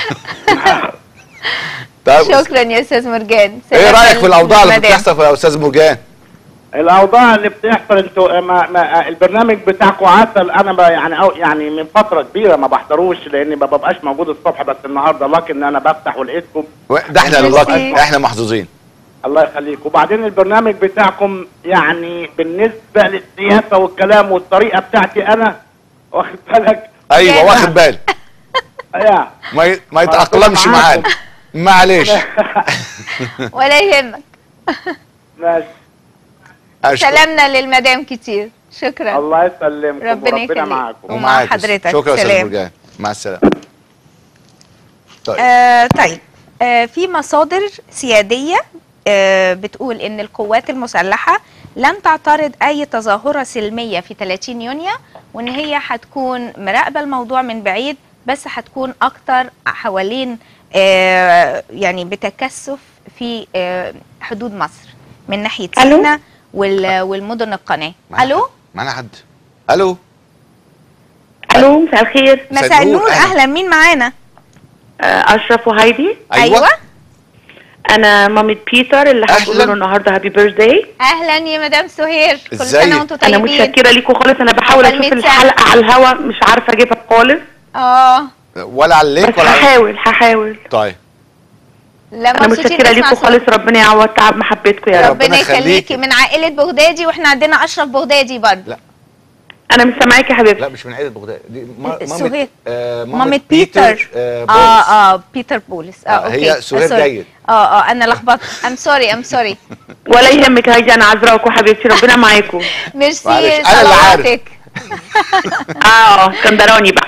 طيب شكرا يا استاذ مرجان ايه سلام رايك في الاوضاع اللي للمدام. بتحصل يا استاذ مرجان الاوضاع اللي بتحصل انتوا ما ما البرنامج بتاعكم عسل انا ب- يعني أو يعني من فتره كبيره ما بحضروش لاني ما ببقاش موجود الصبح بس النهارده لكن انا بفتح ولقيتكم ده احنا ميرسي. اللاقي احنا محظوظين الله يخليك وبعدين البرنامج بتاعكم يعني بالنسبه للسياسه والكلام والطريقه بتاعتي انا واخد بالك ايوه جامد. واخد بالي يا ما ي- ما يتاقلمش معانا معلش ولا يهمك ماشي أشكر. سلامنا للمدام كتير شكرا الله يسلمكم ربنا وربنا يخليك. معاكم ومع ومعاك حضرتك. شكرا يا استاذ سلام. مرجان مع السلامه طيب آه طيب آه في مصادر سيادية آه بتقول ان القوات المسلحة لن تعترض اي تظاهرة سلمية في 30 يونيو وان هي هتكون مراقبة الموضوع من بعيد بس هتكون اكتر حوالين آه يعني بتكثف في آه حدود مصر من ناحية ألو؟ سيناء وال- والمدن القناة معانا الو حد؟ معانا حد الو الو مساء الخير مساء مساء النور، النور أهلا. اهلا مين معانا آه، اشرف وهايدي ايوه انا مامة بيتر اللي أهلاً. هتقول له النهارده هابي بيرثداي اهلا يا مدام سهير كل إزيك؟ سنة وانتم انا طيبين متشكره ليكم خالص انا بحاول عقبال اشوف 100 سنة. الحلقه على الهوا مش عارفه اجيبها خالص اه ولا على الليك بس ولا على هحاول هحاول طيب لا انا مبسوطين متشكره نسمع ليكم صوتك. خالص ربنا يعوض تعب محبتكم يا رب ربنا ربنا يخليكي يخليكي. من عائلة بغدادي واحنا عندنا اشرف بغدادي برضه لا. انا مش سامعاكي يا حبيبتي لا مش من عيله بغداد دي ما- سهير. مامة آه مامة بيتر آه اه بولس. اه بيتر بولس اه آه، اوكي هي سهير آه، سوري. جيد. اه اه انا لخبطت ام سوري ام سوري ولا يهمك يا هايدي انا عذراكم حبيبتي ربنا معاكم ميرسي معلش، أنا اللي عارف. صلواتك اه اسكندراني بقى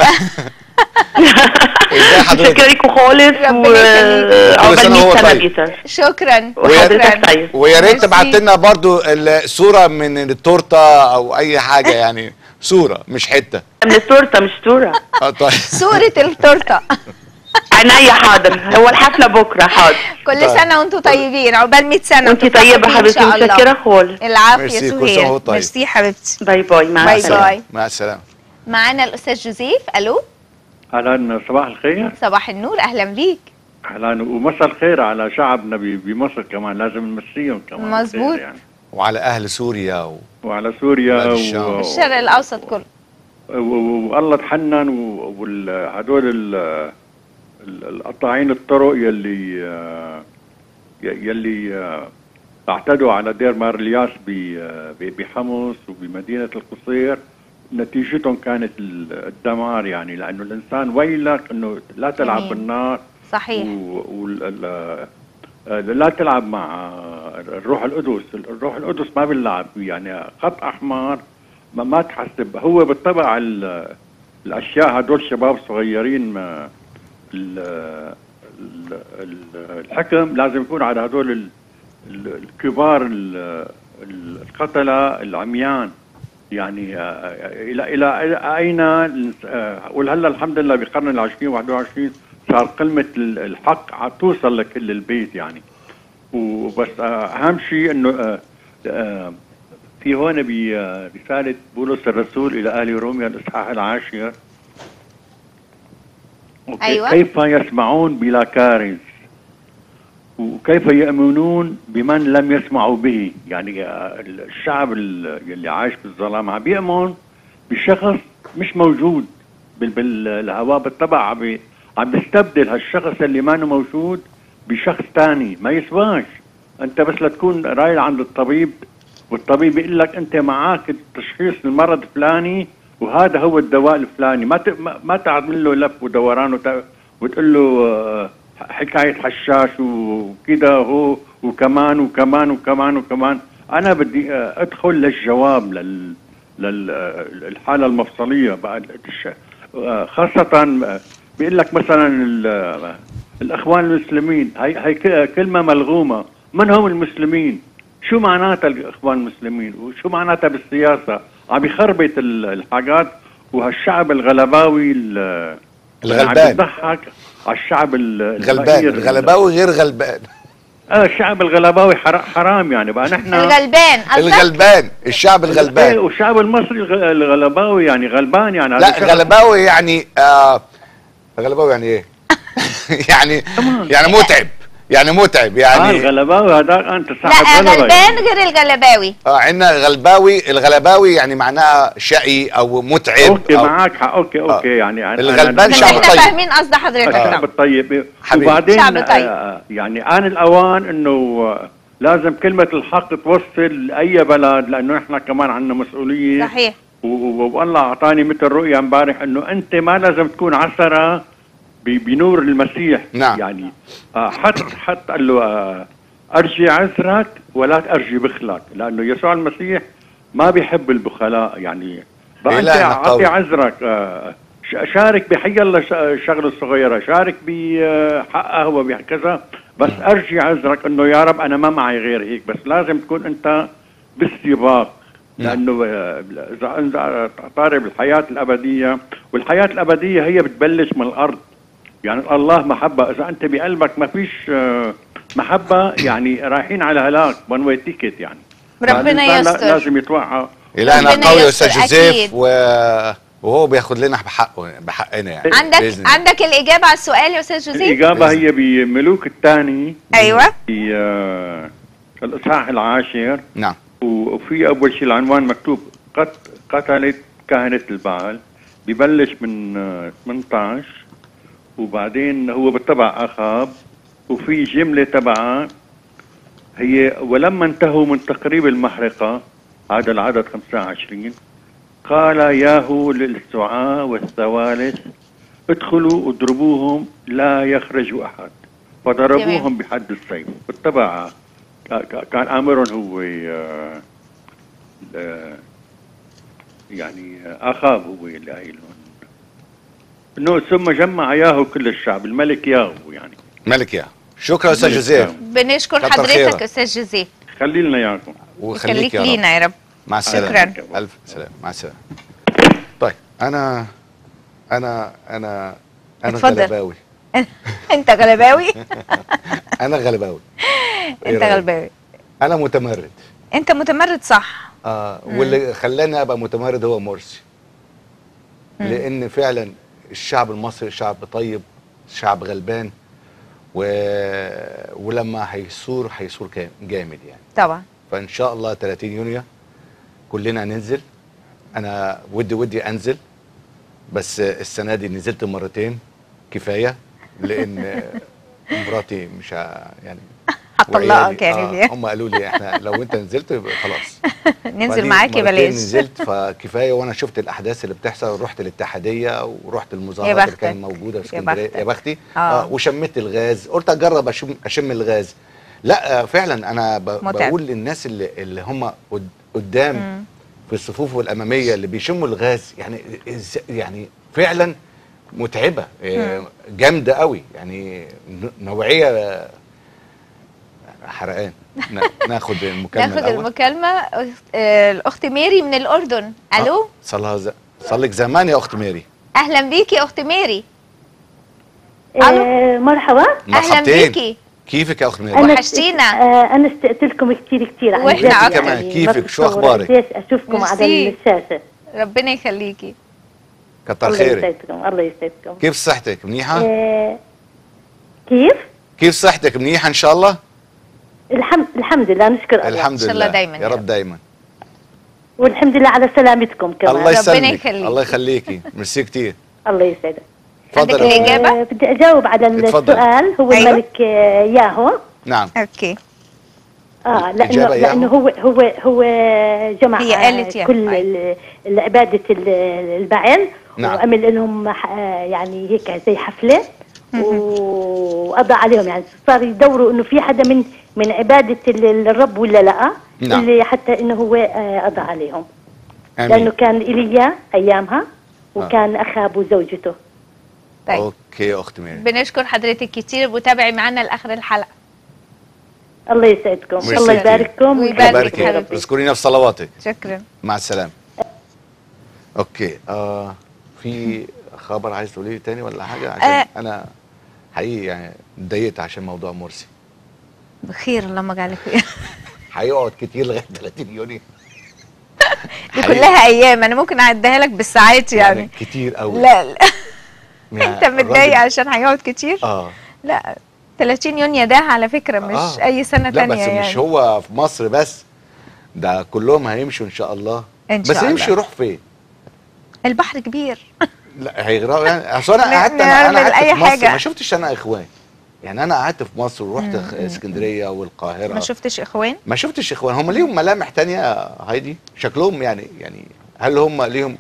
ازاي حضرتك متشكره ليكم خالص ربنا يخليك. وعقبال كل سنة 100 وهو سنه طيب. بيتر شكرا وحضرتك طيب ويا ريت ميرسي. تبعت لنا برضو الصوره من التورته او اي حاجه يعني صوره مش حته من التورته مش صوره اه طيب صورة التورتة عينيا حاضر هو الحفله بكره حاضر كل طيب. سنة وانتم طيبين عقبال 100 سنة وانتي وتفرحوا طيبه بيه إن حبيبتي شاء الله. متشكره خالص العافية ميرسي، كل سنة سهير وهو طيب. ميرسي حبيبتي باي باي مع باي السلامه باي مع السلامه معانا الاستاذ جوزيف الو اهلا صباح الخير صباح النور اهلا بيك اهلا ومساء الخير على شعبنا ب- بمصر كمان لازم نمسيهم كمان مظبوط. خير يعني وعلى اهل سوريا و... وعلى سوريا بلاد الشام. و... الشرق الاوسط كله و- و- والله تحنن وهدول القطاعين الطرق يلي آه، ي- يلي آه، اعتدوا على دير مارلياس ب- آه، ب- بحمص وبمدينة القصير نتيجتهم كانت ال- الدمار يعني لأنه الإنسان ويلك أنه لا تلعب جميل. بالنار صحيح و... وال- ال- آه، لا تلعب مع الروح القدس الروح القدس ما بيلعب فيه، يعني خط احمر ما, ما تحسب هو بالطبع ال- الاشياء هدول شباب صغيرين ما ال- ال- ال- الحكم لازم يكون على هدول ال- ال- الكبار ال- ال- القتلة العميان يعني آه، الى الى إلى اين آه، ولهلا الحمد لله بقرن العشرين 21 صار كلمه ال- الحق عم توصل لكل البيت يعني وبس آه، اهم شيء انه آه، آه، في هون برساله بولس الرسول الى اهل روميا الاصحاح العاشر وكي- أيوة. كيف يسمعون بلا كارث وكيف يؤمنون بمن لم يسمعوا به يعني آه، الشعب ال- اللي عايش بالظلام عم بيؤمن بشخص مش موجود بال- بالهواء بالطبع عم بي- عم بيستبدل هالشخص اللي ما موجود بشخص تاني ما يسواش انت بس لتكون رايح عند الطبيب والطبيب بيقول لك انت معك تشخيص المرض الفلاني وهذا هو الدواء الفلاني ما ت- ما- ما تعمل له لف ودوران وت- وتقول له آه، حكايه حشاش وكذا هو وكمان وكمان وكمان وكمان انا بدي آه، ادخل للجواب لل للحاله المفصليه بعد الش- آه، خاصه آه، بيقول لك مثلا ال- آه، الاخوان المسلمين هي هي ك- كلمه ملغومه من هم المسلمين شو معناتها الاخوان المسلمين وشو معناتها بالسياسه عم يخربط ال- الحاجات وهالشعب الغلباوي ال- الغلبان. عم يضحك على الشعب ال- غلبان الفقير. الغلباوي غير غلبان اه الشعب الغلباوي حرا- حرام يعني بقى نحن الغلبان قصدك الغلبان الشعب إيه، الغلبان والشعب المصري الغ- الغلباوي يعني غلبان يعني هذا لا شخص- غلباوي يعني آه غلباوي يعني ايه يعني يعني متعب يعني متعب اه يعني الغلباوي هذاك انت لا صاحب غلبه غلبان يعني. غير الغلباوي اه عندنا غلباوي الغلباوي يعني معناها شقي او متعب اوكي أو معك حق اوكي اوكي يعني يعني الغلبان أنا- بس شعب احنا طيب. فاهمين قصد حضرتك الشعب طبعا الطيب حبيبي. وبعدين شعب طيب. آه يعني آن الأوان إنه آه، لازم كلمة الحق توصل لأي بلد لأنه نحن كمان عندنا مسؤولية صحيح و- و- والله أعطاني مثل رؤية امبارح إنه أنت ما لازم تكون عسرة ب- بنور المسيح نعم. يعني آه، حط حط قال له آه، أرجي عذرك ولا أرجي بخلك لأنه يسوع المسيح ما بيحب البخلاء يعني بقى أنت إلهنا قوي. أعطي عذرك آه، ش- شارك بحي الله ش- شغله الصغيرة شارك بحق قهوة بكذا بس أرجي عذرك إنه يا رب أنا ما معي غير هيك بس لازم تكون أنت بالسباق لأنه آه، إذا إذا طارب الحياة الأبدية والحياة الأبدية هي بتبلش من الأرض يعني الله محبة إذا أنت بقلبك ما فيش آه، محبة يعني رايحين على هلاك وان واي تيكت يعني ربنا فالإنسان لا- يستر. لازم يتوعى الهنا ربنا قوي يا يستر، استاذ جوزيف أكيد. و... وهو بياخد لنا بحقه بحقنا يعني عندك بإذن الله. عندك الاجابه على السؤال يا استاذ جوزيف الإجابة هي بملوك الثاني ايوه في آه، الإصحاح العاشر نعم وفي أول شيء العنوان مكتوب قت قتلت كاهنة البعل ببلش من آه، 18 وبعدين هو بالطبع أخاب وفي جملة تبعها هي ولما انتهوا من تقريب المحرقة هذا العدد 25 قال ياهو للسعاة والثوالث ادخلوا اضربوهم لا يخرج أحد فضربوهم بحد السيف بالطبع كا- كا- كان امرهم هو آه، آه، يعني آه، اخاب هو اللي قايل لهم انه ثم جمع ياهو كل الشعب الملك ياهو يعني ملك يا شكرا استاذ الملك جوزيف ياهو. بنشكر كتر حضرتك خيرك. استاذ جوزيف خلي لنا اياكم وخليك يخليك يا رب لينا يا رب مع السلامه شكراً. الف سلام مع السلامه طيب انا انا انا انا اتفضل. غلباوي انت غلباوي انا غلباوي إيه انت رأيك؟ غلباوي انا متمرد انت متمرد صح اه واللي خلاني ابقى متمرد هو مرسي لان فعلا الشعب المصري شعب طيب شعب غلبان و... ولما هيثور هيثور كام- جامد يعني طبعا فان شاء الله 30 يونيو كلنا هننزل انا ودي ودي انزل بس السنه دي نزلت مرتين كفايه لان مراتي مش ه- يعني هتطلقك وعيالي- يعني آه هم قالوا لي احنا لو انت نزلت يبقى خلاص ننزل وبعدين معاكي مرتين بلاش نزلت فكفايه وانا شفت الاحداث اللي بتحصل رحت الاتحاديه ورحت المظاهرات يا اللي كانت بختك. موجوده في يا اسكندريه بختك. يا بختي آه. آه وشميت الغاز قلت اجرب اشم اشم الغاز لا آه، فعلا انا ب- متعب. بقول للناس اللي اللي هم قد- قدام مم. في الصفوف الاماميه اللي بيشموا الغاز يعني إز- يعني فعلا متعبه آه، جامده قوي يعني ن- نوعيه آه، حرقان نا- ناخد المكالمه ناخد الأول. المكالمة أخت- آه، الأخت ميري من الأردن ألو آه، صلها ز... صلك زمان يا اخت ميري أهلا بيكي أخت ميري ألو. آه مرحبا أهلا مرحبتين. بيكي كيفك يا اخت ميري أنا وحشتينا. آه أنا اشتقت لكم كثير كثير عن وإحنا جد أكتر. كمان. يعني كيفك؟ ما شو بتصوروا أخبارك؟ قديش أشوفكم ميرسي. على الشاشة ربنا يخليكي كتر الله خيرك يسعدكم الله يسعدكم كيف صحتك منيحه آه كيف؟ كيف صحتك منيحه ان شاء الله الحمد الحمد لله نشكر الله الحمد شاء لله الله دايما يا يا رب رب. دايما والحمد لله على سلامتكم كمان الله ربنا يسلمك يخليك. الله يخليكي ميرسي كتير الله يسعدك عندك تفضل يا أخت. إجابة؟ آه بدي أجاوب على اتفضل. السؤال هو أيوة. الملك آه ياهو نعم أوكي اه لانه الإجابة ياهو؟ لانه هو هو هو جمع هي قالت ياهو، كل أيوة. ال- عباده ال- البعل نعم. وعمل لهم ح- يعني هيك زي حفله وقضى عليهم يعني صار يدوروا انه في حدا من من عباده ال- الرب ولا لا نعم. اللي حتى انه هو آه، قضى عليهم امين لانه كان ايليا ايامها وكان اخاب وزوجته طيب اوكي يا اخت ميري بنشكر حضرتك كتير وتابعي معانا لاخر الحلقه الله يسعدكم ميرسي الله كتير. يبارككم ويبارك الله يبارك فيك يا فيك ربي. اذكرينا في صلواتك شكرا مع السلامه اوكي آه في خبر عايز تقولي لي تاني ولا حاجه عشان آه. انا حقيقي يعني اتضايقت عشان موضوع مرسي بخير اللهم اجعلك خير هيقعد كتير لغايه 30 يونيو دي حقيقي. كلها ايام انا ممكن اعدها لك بالساعات يعني كتير قوي لا لا يعني انت متضايق الراجل- عشان هيقعد كتير اه لا 30 يونيو ده على فكره مش آه. اي سنه لا تانية بس يعني مش هو في مصر بس ده كلهم هيمشوا ان شاء الله إن بس شاء الله. يمشي يروح فين البحر كبير لا هيغرقوا يعني اصل انا ن- قعدت انا انا نعمل قعدت أي في مصر حاجة. ما شفتش انا اخوان يعني انا قعدت في مصر ورحت خ- اسكندريه والقاهره ما شفتش اخوان ما شفتش اخوان هم ليهم ملامح تانية يا هايدي شكلهم يعني يعني هل هم ليهم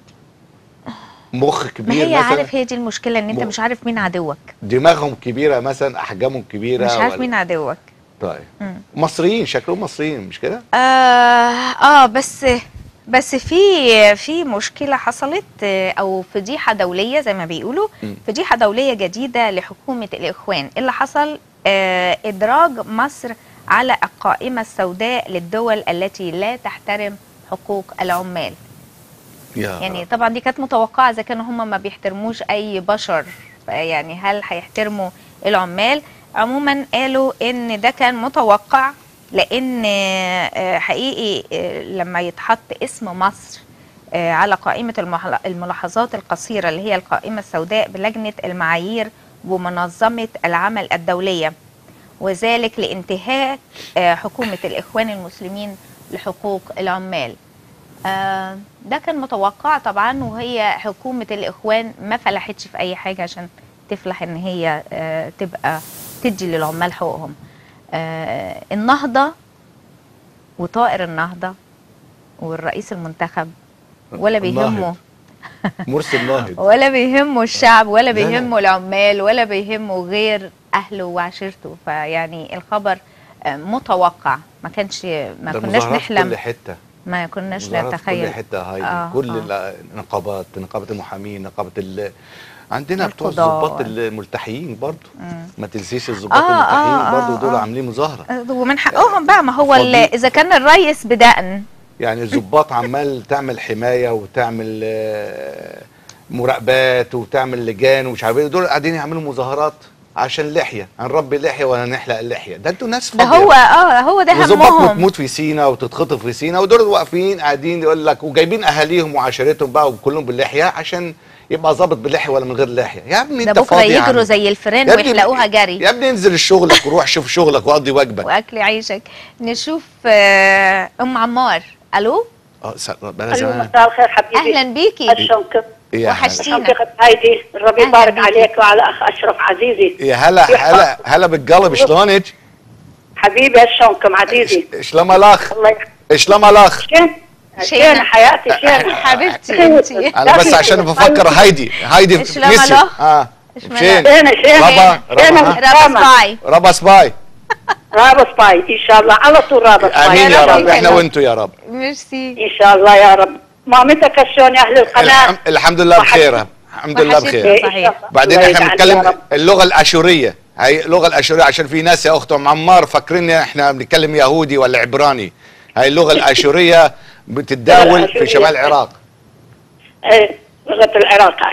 مخ ما كبير هي مثلا عارف هي دي المشكله ان انت م- مش عارف مين عدوك دماغهم كبيره مثلا احجامهم كبيره مش عارف ولا- مين عدوك طيب مم. مصريين شكلهم مصريين مش كده آه, اه بس بس في في مشكله حصلت آه، او فضيحه دوليه زي ما بيقولوا مم. فضيحه دوليه جديده لحكومه الاخوان اللي حصل آه ادراج مصر على القائمه السوداء للدول التي لا تحترم حقوق العمال يا يعني طبعا دي كانت متوقعه اذا كانوا هم ما بيحترموش اي بشر يعني هل هيحترموا العمال عموما قالوا ان ده كان متوقع لان آه، حقيقي آه، لما يتحط اسم مصر آه، على قائمه المحل- الملاحظات القصيره اللي هي القائمه السوداء بلجنه المعايير ومنظمه العمل الدوليه وذلك لانتهاك آه، حكومه الاخوان المسلمين لحقوق العمال آه، ده كان متوقع طبعا وهي حكومة الإخوان ما فلحتش في أي حاجة عشان تفلح إن هي آه، تبقى تدي للعمال حقوقهم آه، النهضة وطائر النهضة والرئيس المنتخب ولا بيهمه الناهض. مرسي الناهض ولا بيهمه الشعب ولا لا، لا. بيهمه العمال ولا بيهمه غير أهله وعشيرته فيعني الخبر آه، متوقع ما كانش ما ده كناش مظاهرات في نحلم كل حته ما كناش مظاهرات في نتخيل كل حته هايدي آه، كل آه. النقابات نقابه المحامين نقابه ال... عندنا بتوع القضاء. الضباط الملتحيين برضو مم. ما تنسيش الضباط آه، الملتحيين آه، برضو آه، دول آه. عاملين مظاهره آه، ومن حقهم بقى ما هو ال- فضي- اذا كان الريس بدقن يعني الضباط عمال تعمل حمايه وتعمل آه، مراقبات وتعمل لجان ومش عارف ايه دول قاعدين يعملوا مظاهرات عشان اللحيه هنربي لحيه ولا نحلق اللحيه ده انتوا ناس ده فاضية. هو اه هو ده وظباط همهم بتموت في سينا وتتخطف في سينا ودول واقفين قاعدين يقول لك وجايبين اهاليهم وعشيرتهم بقى وكلهم باللحيه عشان يبقى ظابط باللحيه ولا من غير لحيه يا ابني ده انت بكره فاضي يا عم. يجروا زي الفيران يا ابني- ويحلقوها جري يا ابني انزل شغلك وروح شوف شغلك وقضي واجبك واكل عيشك نشوف آه، ام عمار الو اه س- بلا أيوة، زمان مساء الخير حبيبي اهلا بيكي أشكرك يا هلا وحشتينا حقيقة هايدي ربي أهلا يبارك بيكي. عليك وعلى أخ أشرف عزيزي يا هلا هلا هلا بالقلب شلونك؟ حبيبي شلونكم عزيزي شلون الاخ؟ الله يحفظك شلون الاخ؟ شين شين. شين حياتي شين حبيبتي انتي انا بس عشان بفكر هايدي هايدي شلون نسي. الأخ؟ اه شلون شين شين شين ربا شين ربا ها؟ رابا سباي ربا سباي رابط باي إن شاء الله على طول رابط باي امين يا رب رب يخليك. احنا وانتو يا رب ميرسي إن شاء الله يا رب مامتك شلون يا أهل القناة الحم- الحمد لله بخير الحمد لله وحشتني. بخير صحيح. بعدين الله احنا يجعل يا بنتكلم رب. اللغه الاشوريه هي اللغه الاشوريه عشان في ناس يا اخت ام عمار فاكرين احنا بنتكلم يهودي ولا عبراني هاي اللغه الاشوريه بتتداول في شمال العراق إيه، لغة العراق هاي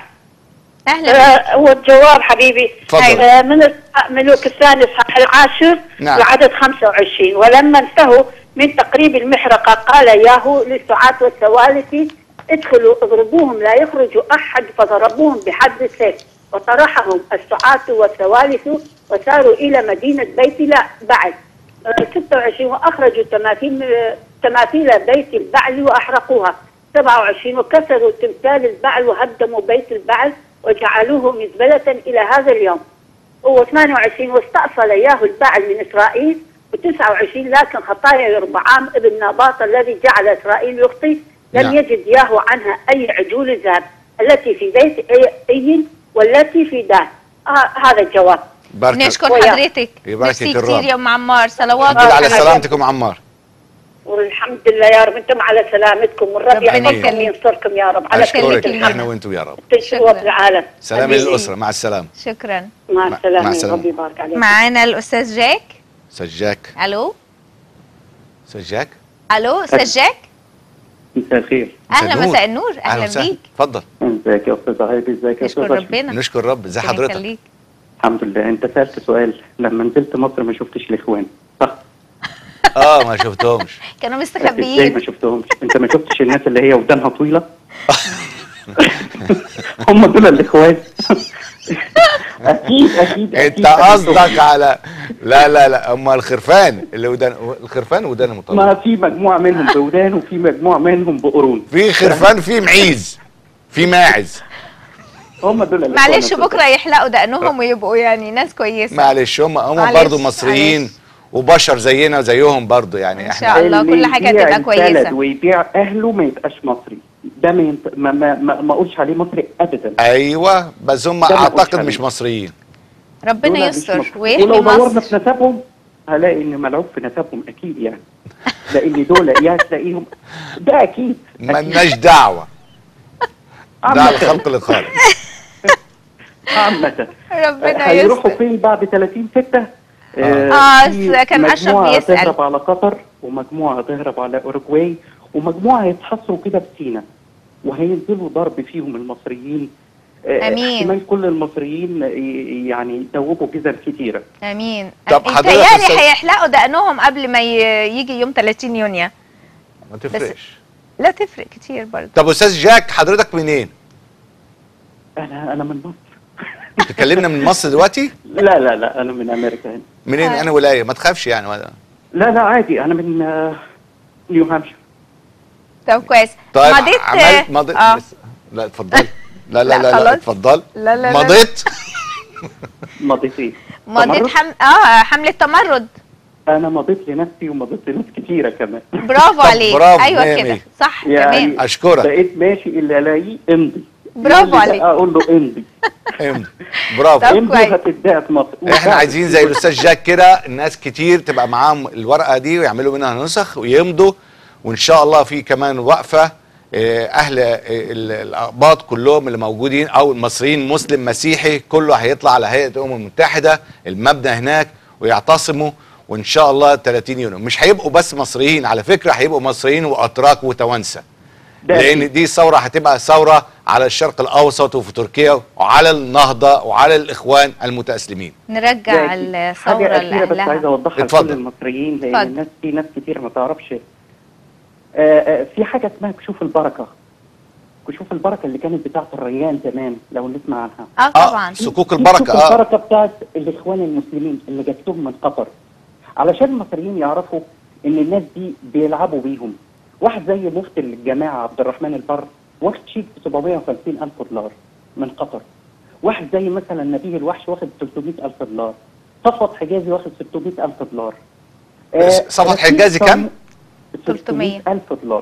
اهلا آه، والجواب حبيبي تفضل. آه، من الص- ملوك الثاني الصح العاشر نعم. العدد 25 ولما انتهوا من تقريب المحرقة قال ياهو للسعاة والسوالف ادخلوا اضربوهم لا يخرج أحد فضربوهم بحد السيف وطرحهم السعاة والسوالف وساروا إلى مدينة بيت لا بعل آه، 26 وأخرجوا تماثيل آه، تماثيل بيت البعل وأحرقوها 27 وكسروا تمثال البعل وهدموا بيت البعل وجعلوه مزبلة إلى هذا اليوم هو 28 واستأصل ياهو البعل من إسرائيل و29 لكن خطايا يربعام ابن ناباط الذي جعل إسرائيل يخطي لم نعم. يجد ياهو عنها أي عجول ذهب التي في بيت أي- أي والتي في دان آه هذا الجواب بارك نشكر ويا. حضرتك يبارك ميرسي فيك الرب. كتير يا ام عمار صلوات الحمد لله على وسلام. سلامتكم عمار والحمد لله يا رب انتم على سلامتكم والرب ربنا يحفظكم يخليك. وينصركم يا رب على اشكرك كلمة يخليك. احنا الحق وانتو يا رب تنشروا في العالم سلام حبيبي. للاسره مع السلامه شكرا مع مع السلامة السلامة. ربي يبارك عليك معانا الاستاذ جاك سجاك الو سجاك الو استاذ جاك مساء الخير اهلا نور. مساء النور اهلا وسهلا. بيك اتفضل ازيك يا استاذ هايدي ازيك يا استاذ نشكر أشرف؟ ربنا نشكر رب ازي ربنا حضرتك يخليك. الحمد لله انت سالت سؤال لما نزلت مصر ما شفتش الاخوان صح اه ما شفتهمش كانوا ازاي ما مستخبيين شفتهمش انت ما شفتش الناس اللي هي ودانها طويله هم دول الاخوان اكيد اكيد انت أكيد. قصدك على لا لا لا هم الخرفان اللي ودان الخرفان ودان مطولة ما في مجموعه منهم بودان وفي مجموعه منهم بقرون في خرفان في معيز في ماعز هم دول الإخوان معلش يا أستاذ بكره يحلقوا دقنهم ويبقوا يعني ناس كويسه معلش هم هم معلش، برضه مصريين معلش. وبشر زينا زيهم برضه يعني ان احنا شاء الله اللي كل حاجه يبيع تبقى البلد كويسه ويبيع اهله ما يبقاش مصري ده ما ينط... ما ما ما, ما اقولش عليه مصري ابدا ايوه بس هم ده ما اعتقد قلتش مش عليه. مصريين ربنا دول مش يستر مصري. ويحمي ولو دورنا مصر في نسبهم هلاقي ان ملعوب في نسبهم اكيد يعني لان دول يا تلاقيهم ده اكيد ملناش دعوه ده عامة الخلق للخالق عامة ربنا هيروحوا يستر فين بعد 30 6 آه، كان أشرف مجموعة بيسأل. تهرب على قطر ومجموعة تهرب على أوروجواي ومجموعة هيتحصروا كده في سينا وهينزلوا ضرب فيهم المصريين آه، أمين. احتمال كل المصريين ي- يعني يدوبوا جزم كتيرة امين طب حضرتك متهيألي أستاذ- هيحلقوا دقنهم قبل ما ي- يجي يوم 30 يونيو ما تفرقش لا تفرق كتير برضه طب استاذ جاك حضرتك منين؟ أنا أنا من مصر تكلمنا من مصر دلوقتي؟ لا لا لا أنا من أمريكا هنا منين آه. انا ولايه ما تخافش يعني ولا- لا لا عادي أنا من آه، نيو هامشير طب كويس طيب مضيت عملت مضيت اه بس- لا اتفضل لا لا لا، لا لا خلاص. اتفضل لا، لا، لا. مضيت مضيت إيه؟ مضيت تمرد؟ حم... اه حملة تمرد أنا مضيت لنفسي ومضيت لناس كتيرة كمان برافو طب عليك برافو، ايوه مية كده مية. صح يعني تمام اشكرك بقيت ماشي اللي الاقيه امضي برافو يقول لي عليك. لا، اقول له امضي امضي. برافو طب امضي كويس. هتتضايق في مصر احنا وفعلا عايزين زي الاستاذ جاك كده الناس كتير تبقى معاهم الورقه دي ويعملوا منها نسخ ويمضوا وان شاء الله في كمان وقفه آه، اهل آه، ال- الاقباط كلهم اللي موجودين او المصريين مسلم مسيحي كله هيطلع على هيئه الامم المتحده المبنى هناك ويعتصموا وان شاء الله 30 يونيو مش هيبقوا بس مصريين على فكره هيبقوا مصريين واتراك وتوانسه ده لان أكيد. دي ثوره هتبقى ثوره على الشرق الاوسط وفي تركيا وعلى النهضه وعلى الاخوان المتاسلمين نرجع يعني الثوره حاجة أخيرة بس عايز لاهلها أوضحها اتفضل. لكل المصريين لأن اتفضل. الناس في ناس كتير ما تعرفش آه، آه، في حاجة اسمها كشوف البركة كشوف البركة اللي كانت بتاعت الريان زمان لو نسمع عنها اه طبعا اه سكوك في البركه كشوف اه البركة بتاعت الإخوان المسلمين اللي جاتهم من قطر علشان المصريين يعرفوا إن الناس دي بيلعبوا بيهم واحد زي مفتي الجماعة عبد الرحمن البر واخد شيك ب 750 ألف دولار من قطر واحد زي مثلا نبيه الوحش واخد 300 ألف دولار صفوت حجازي واخد 600 ألف دولار صفوت رفيق حجازي كام؟ 300 ألف دولار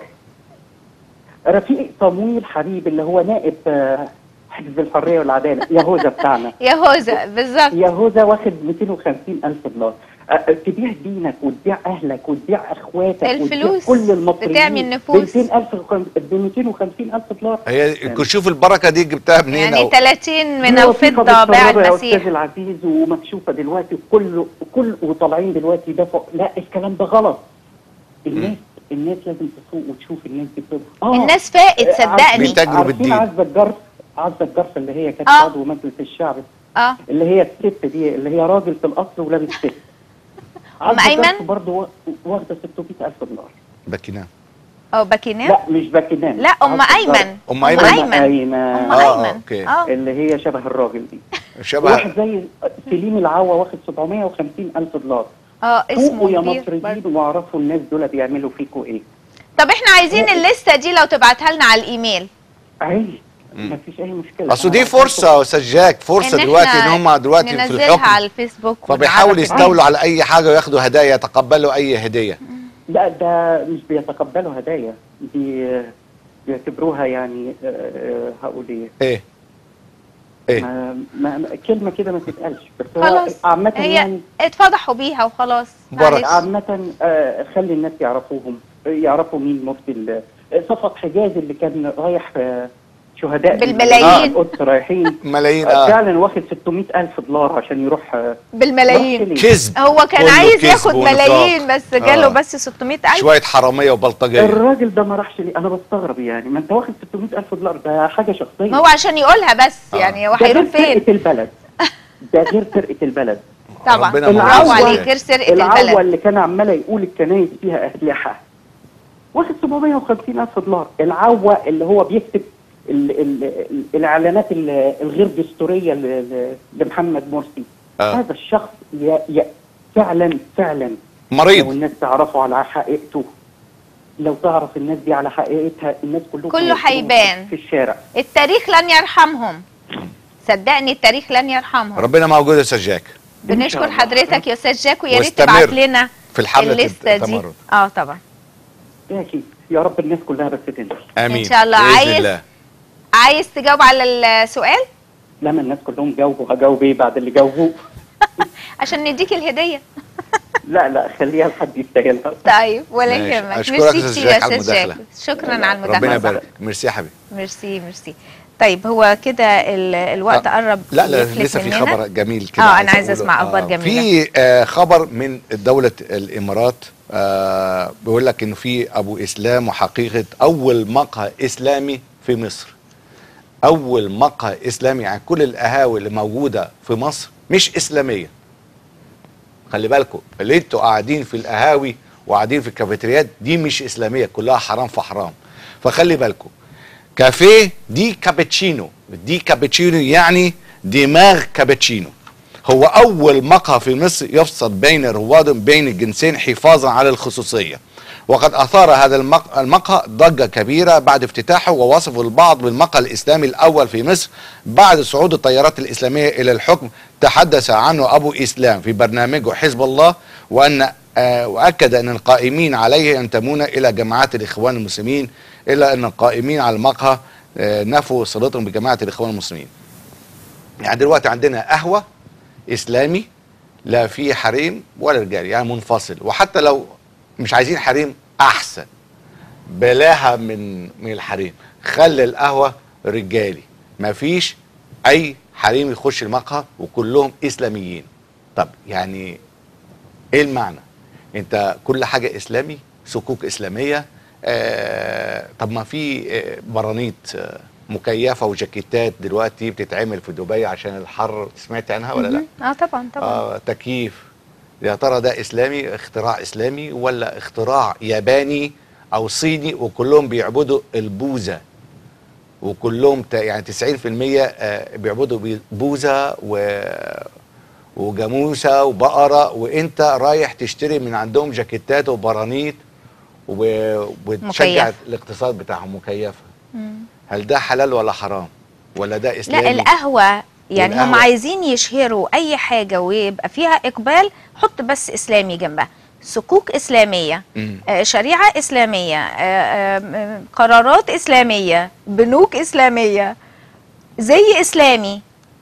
رفيق صمويل حبيب اللي هو نائب آه، حزب الحرية والعدالة يهوذا بتاعنا يهوذا بالظبط يهوذا واخد 250 ألف دولار أه، تبيع دينك وتبيع أهلك وتبيع أخواتك وتبيع الفلوس كل المصريين بتعمي النفوس. ب 200 ألف ب 250 ألف دولار هي كشوف البركه دي جبتها منين يعني أو- 30 من دي وثيقة الفضه باع متسربة يا أستاذ المسيح العزيز ومكشوفة دلوقتي وكل كل وطالعين دلوقتي دفع لا الكلام ده غلط الناس الناس لازم تفوق وتشوف الناس دي بتبقى آه. الناس فاقت آه، صدقني عارفين- بيتاجروا عارفين بالدين. عزة الجرس عزة الجرس اللي هي كانت آه. عضو مجلس الشعب اه اللي هي الست دي اللي هي راجل في الاصل ولابس ست أم أيمن؟ برضه واخده 600 الف دولار باكينام او باكينام لا مش باكينام لا ام عزة ايمن الجرس. أم ام أيمن؟ ايمن ايمن ام آه، آه، ايمن أوكي. اه اللي هي شبه الراجل دي شبه واحد زي سليم العوا واخد 750 الف دولار اه اسمه فوقوا يا كبير مصريين برضه. واعرفوا الناس دول بيعملوا فيكوا ايه طب احنا عايزين الليسته دي لو تبعتها لنا على الايميل عادي مفيش اي مشكله اصل دي أنا فرصه يا استاذ جاك فرصه إن دلوقتي إحنا ان هم دلوقتي في ننزلها الحكم على الفيسبوك فبيحاولوا ونعرف يستولوا على اي حاجه وياخدوا هدايا يتقبلوا اي هديه لا ده مش بيتقبلوا هدايا دي بيعتبروها يعني آه، آه، هقول ايه ايه ايه ما ما ما- كلمة كده ما تتقالش بس هو خلاص عامة هي يعني اتفضحوا بيها وخلاص بركة. معلش عامة آه، خلي الناس يعرفوهم يعرفوا مين مفتي ال- صفت حجازي اللي كان رايح آه، شهداء بالملايين. آه، القدس رايحين ملايين آه، اه فعلا واخد 600 ألف دولار عشان يروح آه، بالملايين راح ليه؟ كذب هو كان كله عايز كذب ياخد ونفاق. ملايين بس جاله آه. بس 600000 شويه حراميه وبلطجيه الراجل ده ما راحش ليه انا بستغرب يعني ما انت واخد 600 ألف دولار ده حاجة شخصية ما هو عشان يقولها بس آه. يعني هو ده غير هيروح فين سرقة البلد ده غير سرقة البلد طبعا ربنا برافو معاه. عليك غير سرقه العوة البلد اللي كان عمال يقول الكنايس فيها أسلحة واخد 750 ألف دولار العوة اللي هو بيكتب ال ال ال الإعلانات ال- الغير دستورية ل- ل- لمحمد مرسي آه. هذا الشخص ي ي فعلا فعلا لو مريض الناس تعرفه على حقيقته لو تعرف الناس دي على حقيقتها الناس كلهم كله هيقتلوا هيبان. في الشارع التاريخ لن يرحمهم صدقني التاريخ لن يرحمهم ربنا موجود يا استاذ جاك بنشكر الله. حضرتك يا استاذ جاكو يا ريت واستمر تبعت لنا في الحمله الليسته دي التمرد اه طبعا ده أكيد يا رب الناس كلها بس تنزل امين إن شاء الله. بإذن عايز- الله. عايز تجاوب على السؤال لما الناس كلهم جاوبوا هجاوب ايه بعد اللي جاوبوه عشان نديك الهديه لا لا خليها لحد يستاهلها طيب ولا ماشي. يهمك أشكرك ميرسي يا أستاذ كتير يا جاك على استاذ جاكو المداخلة. شكرا على المداخله ربنا صح. يبارك ميرسي يا حبيبي ميرسي ميرسي طيب هو كده ال- الوقت آه. قرب لا لا يخلص لسه في مننا. خبر جميل كده اه انا عايز عايزه أقوله. اسمع اخبار آه، جميله في آه خبر من دولة الامارات آه بيقول لك انه في ابو اسلام وحقيقة اول مقهى اسلامي في مصر اول مقهى اسلامي يعني كل القهاوي اللي موجودة في مصر مش اسلامية خلي بالكم اللي انتوا قاعدين في القهاوي وقاعدين في الكافيتريات دي مش اسلاميه كلها حرام في حرام فخلي بالكم كافيه دي كابتشينو دي كابتشينو يعني دماغ كابتشينو هو اول مقهى في مصر يفصل بين رواد بين الجنسين حفاظا على الخصوصيه وقد اثار هذا المق- المقهى ضجه كبيره بعد افتتاحه ووصفه البعض بالمقهى الاسلامي الاول في مصر بعد صعود التيارات الاسلاميه الى الحكم تحدث عنه ابو اسلام في برنامجه حزب الله وان آه، واكد ان القائمين عليه ينتمون الى جماعات الاخوان المسلمين الا ان القائمين على المقهى آه، نفوا صلتهم بجماعه الاخوان المسلمين. يعني دلوقتي عندنا قهوه اسلامي لا فيه حريم ولا رجال يعني منفصل وحتى لو مش عايزين حريم احسن بلاها من من الحريم خلي القهوه رجالي مفيش اي حريم يخش المقهى وكلهم اسلاميين طب يعني ايه المعنى انت كل حاجه اسلامي سكوك اسلاميه آه طب ما في آه برانيت آه مكيفه وجاكيتات دلوقتي بتتعمل في دبي عشان الحر سمعت عنها ولا لا؟ اه طبعا طبعا اه تكييف يا ترى ده اسلامي اختراع اسلامي ولا اختراع ياباني او صيني وكلهم بيعبدوا البوذا وكلهم ت- يعني 90% آه، بيعبدوا بي- بوذا و وجاموسه وبقره وانت رايح تشتري من عندهم جاكيتات وبرانيت و- وتشجع مكيفة. الاقتصاد بتاعهم مكيفه مم. هل ده حلال ولا حرام ولا ده اسلامي لا القهوة يعني هم والقهوة. عايزين يشهروا اي حاجة ويبقى فيها اقبال حط بس اسلامي جنبها صكوك اسلامية مم. آه، شريعة اسلامية آه، آم، آم، قرارات اسلامية بنوك اسلامية زي اسلامي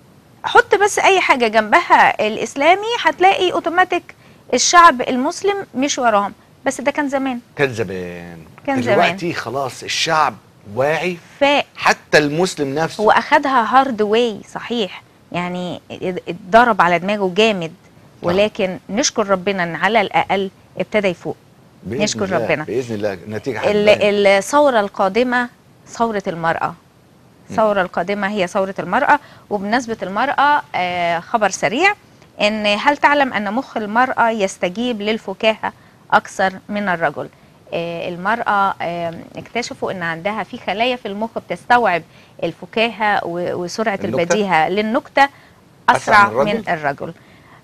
حط بس اي حاجة جنبها الاسلامي هتلاقي اوتوماتيك الشعب المسلم مش وراهم بس ده كان زمان كان زمان كان زمان. دلوقتي خلاص الشعب واعي فاق حتى المسلم نفسه هو اخدها هارد واي صحيح يعني اتضرب على دماغه جامد ولكن نشكر ربنا ان على الاقل ابتدى يفوق بإذن نشكر الله ربنا. باذن الله النتيجه ال- هتبان. الثوره القادمه ثوره المراه الثوره القادمه هي ثوره المراه وبمناسبه المراه آه، خبر سريع ان هل تعلم ان مخ المراه يستجيب للفكاهه اكثر من الرجل آه، المرأة آه، اكتشفوا ان عندها في خلايا في المخ بتستوعب الفكاهة و- وسرعة النكتة؟ البديهة للنكتة أسرع أسرع من الرجل؟ من الرجل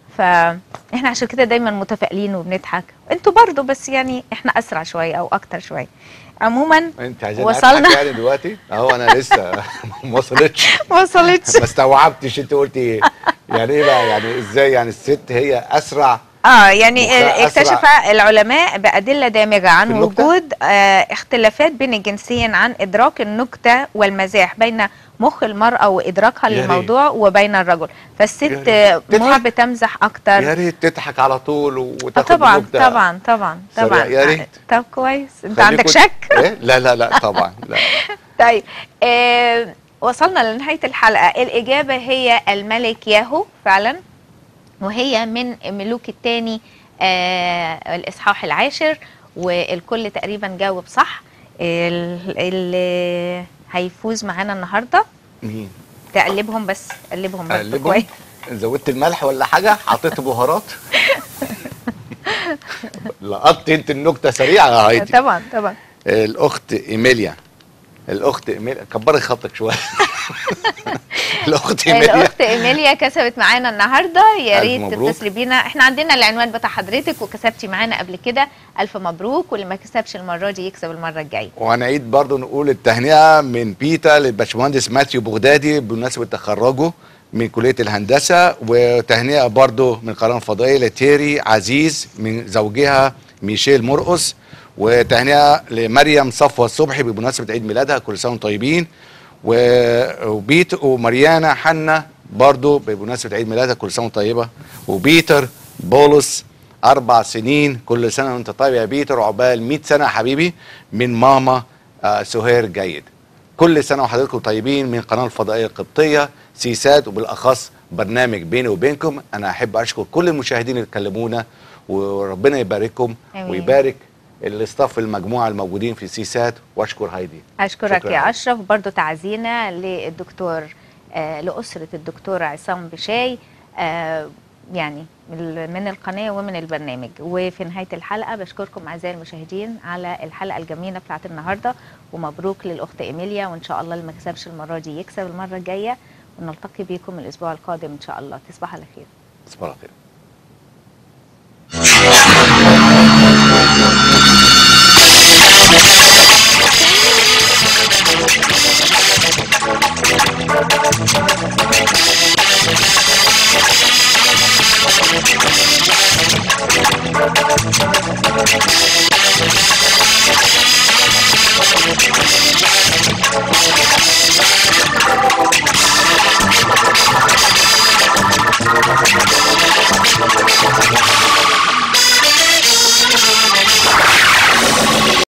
فاحنا عشان كده دايما متفائلين وبنضحك انتوا برضو بس يعني احنا اسرع شويه او اكتر شويه عموما انت عايزين وصلنا. أضحك يعني دلوقتي اهو انا لسه ما وصلتش ما وصلتش ما استوعبتش انت قلتي ايه يعني ايه بقى يعني ازاي يعني الست هي اسرع اه يعني مخها أسرع. اكتشف العلماء بأدلة دامغة عن في النكتة؟ وجود آه اختلافات بين الجنسين عن إدراك النكتة والمزاح بين مخ المرأة وإدراكها يا ريت. للموضوع وبين الرجل فالست يا ريت. آه، مش تضحك؟ بتمزح أكتر يا ريت تضحك على طول آه وتاخد طبعا النكتة. طبعا طبعا سريع. طبعا يا ريت. آه، طب كويس انت خليكوا- عندك شك إيه؟ لا لا لا طبعا لا طيب آه وصلنا لنهاية الحلقة الإجابة هي الملك ياهو فعلا وهي من ملوك الثاني آه الإصحاح العاشر والكل تقريبا جاوب صح ال- اللي هيفوز معانا النهارده مين تقلبهم بس قلبهم بس اقلبهم كويس زودت الملح ولا حاجه حطيت بهارات لقطت انت النكته سريعه يا هايدي طبعا طبعا الاخت ايميليا الاخت ايميليا كبري خطك شويه الاخت ايميليا الاخت ايميليا كسبت معانا النهارده يا ألف ريت مبروك. تتصلي بينا احنا عندنا العنوان بتاع حضرتك وكسبتي معانا قبل كده الف مبروك واللي ما كسبش المره دي يكسب المره الجايه وهنعيد برضو نقول التهنئه من بيتا للباشمهندس ماتيو بغدادي بمناسبه تخرجه من كليه الهندسه وتهنئه برضو من قناه فضائيه لتيري عزيز من زوجها ميشيل مرقص وتهنئه لمريم صفوه الصبحي بمناسبه عيد ميلادها كل سنه وانتم طيبين و- وبيت ومريانا حنا برضو بمناسبه عيد ميلادها كل سنه وانت طيبه وبيتر بولس اربع سنين كل سنه وانت طيب يا بيتر عقبال 100 سنه يا حبيبي من ماما آه سهير جيد كل سنه وحضراتكم طيبين من قناه الفضائيه القبطيه سيسات وبالاخص برنامج بيني وبينكم انا احب اشكر كل المشاهدين اللي كلمونا وربنا يبارككم آمين. ويبارك الاستاف المجموعه الموجودين في سيسات واشكر هايدي اشكرك شكراً يا عليك. اشرف برضو تعزينا للدكتور آه لاسره الدكتور عصام بشاي آه يعني من من القناه ومن البرنامج وفي نهايه الحلقه بشكركم اعزائي المشاهدين على الحلقه الجميله بتاعت النهارده ومبروك للاخت ايميليا وان شاء الله اللي ما كسبش المره دي يكسب المره الجايه ونلتقي بيكم الاسبوع القادم ان شاء الله تصبحوا على خير تصبحوا على خير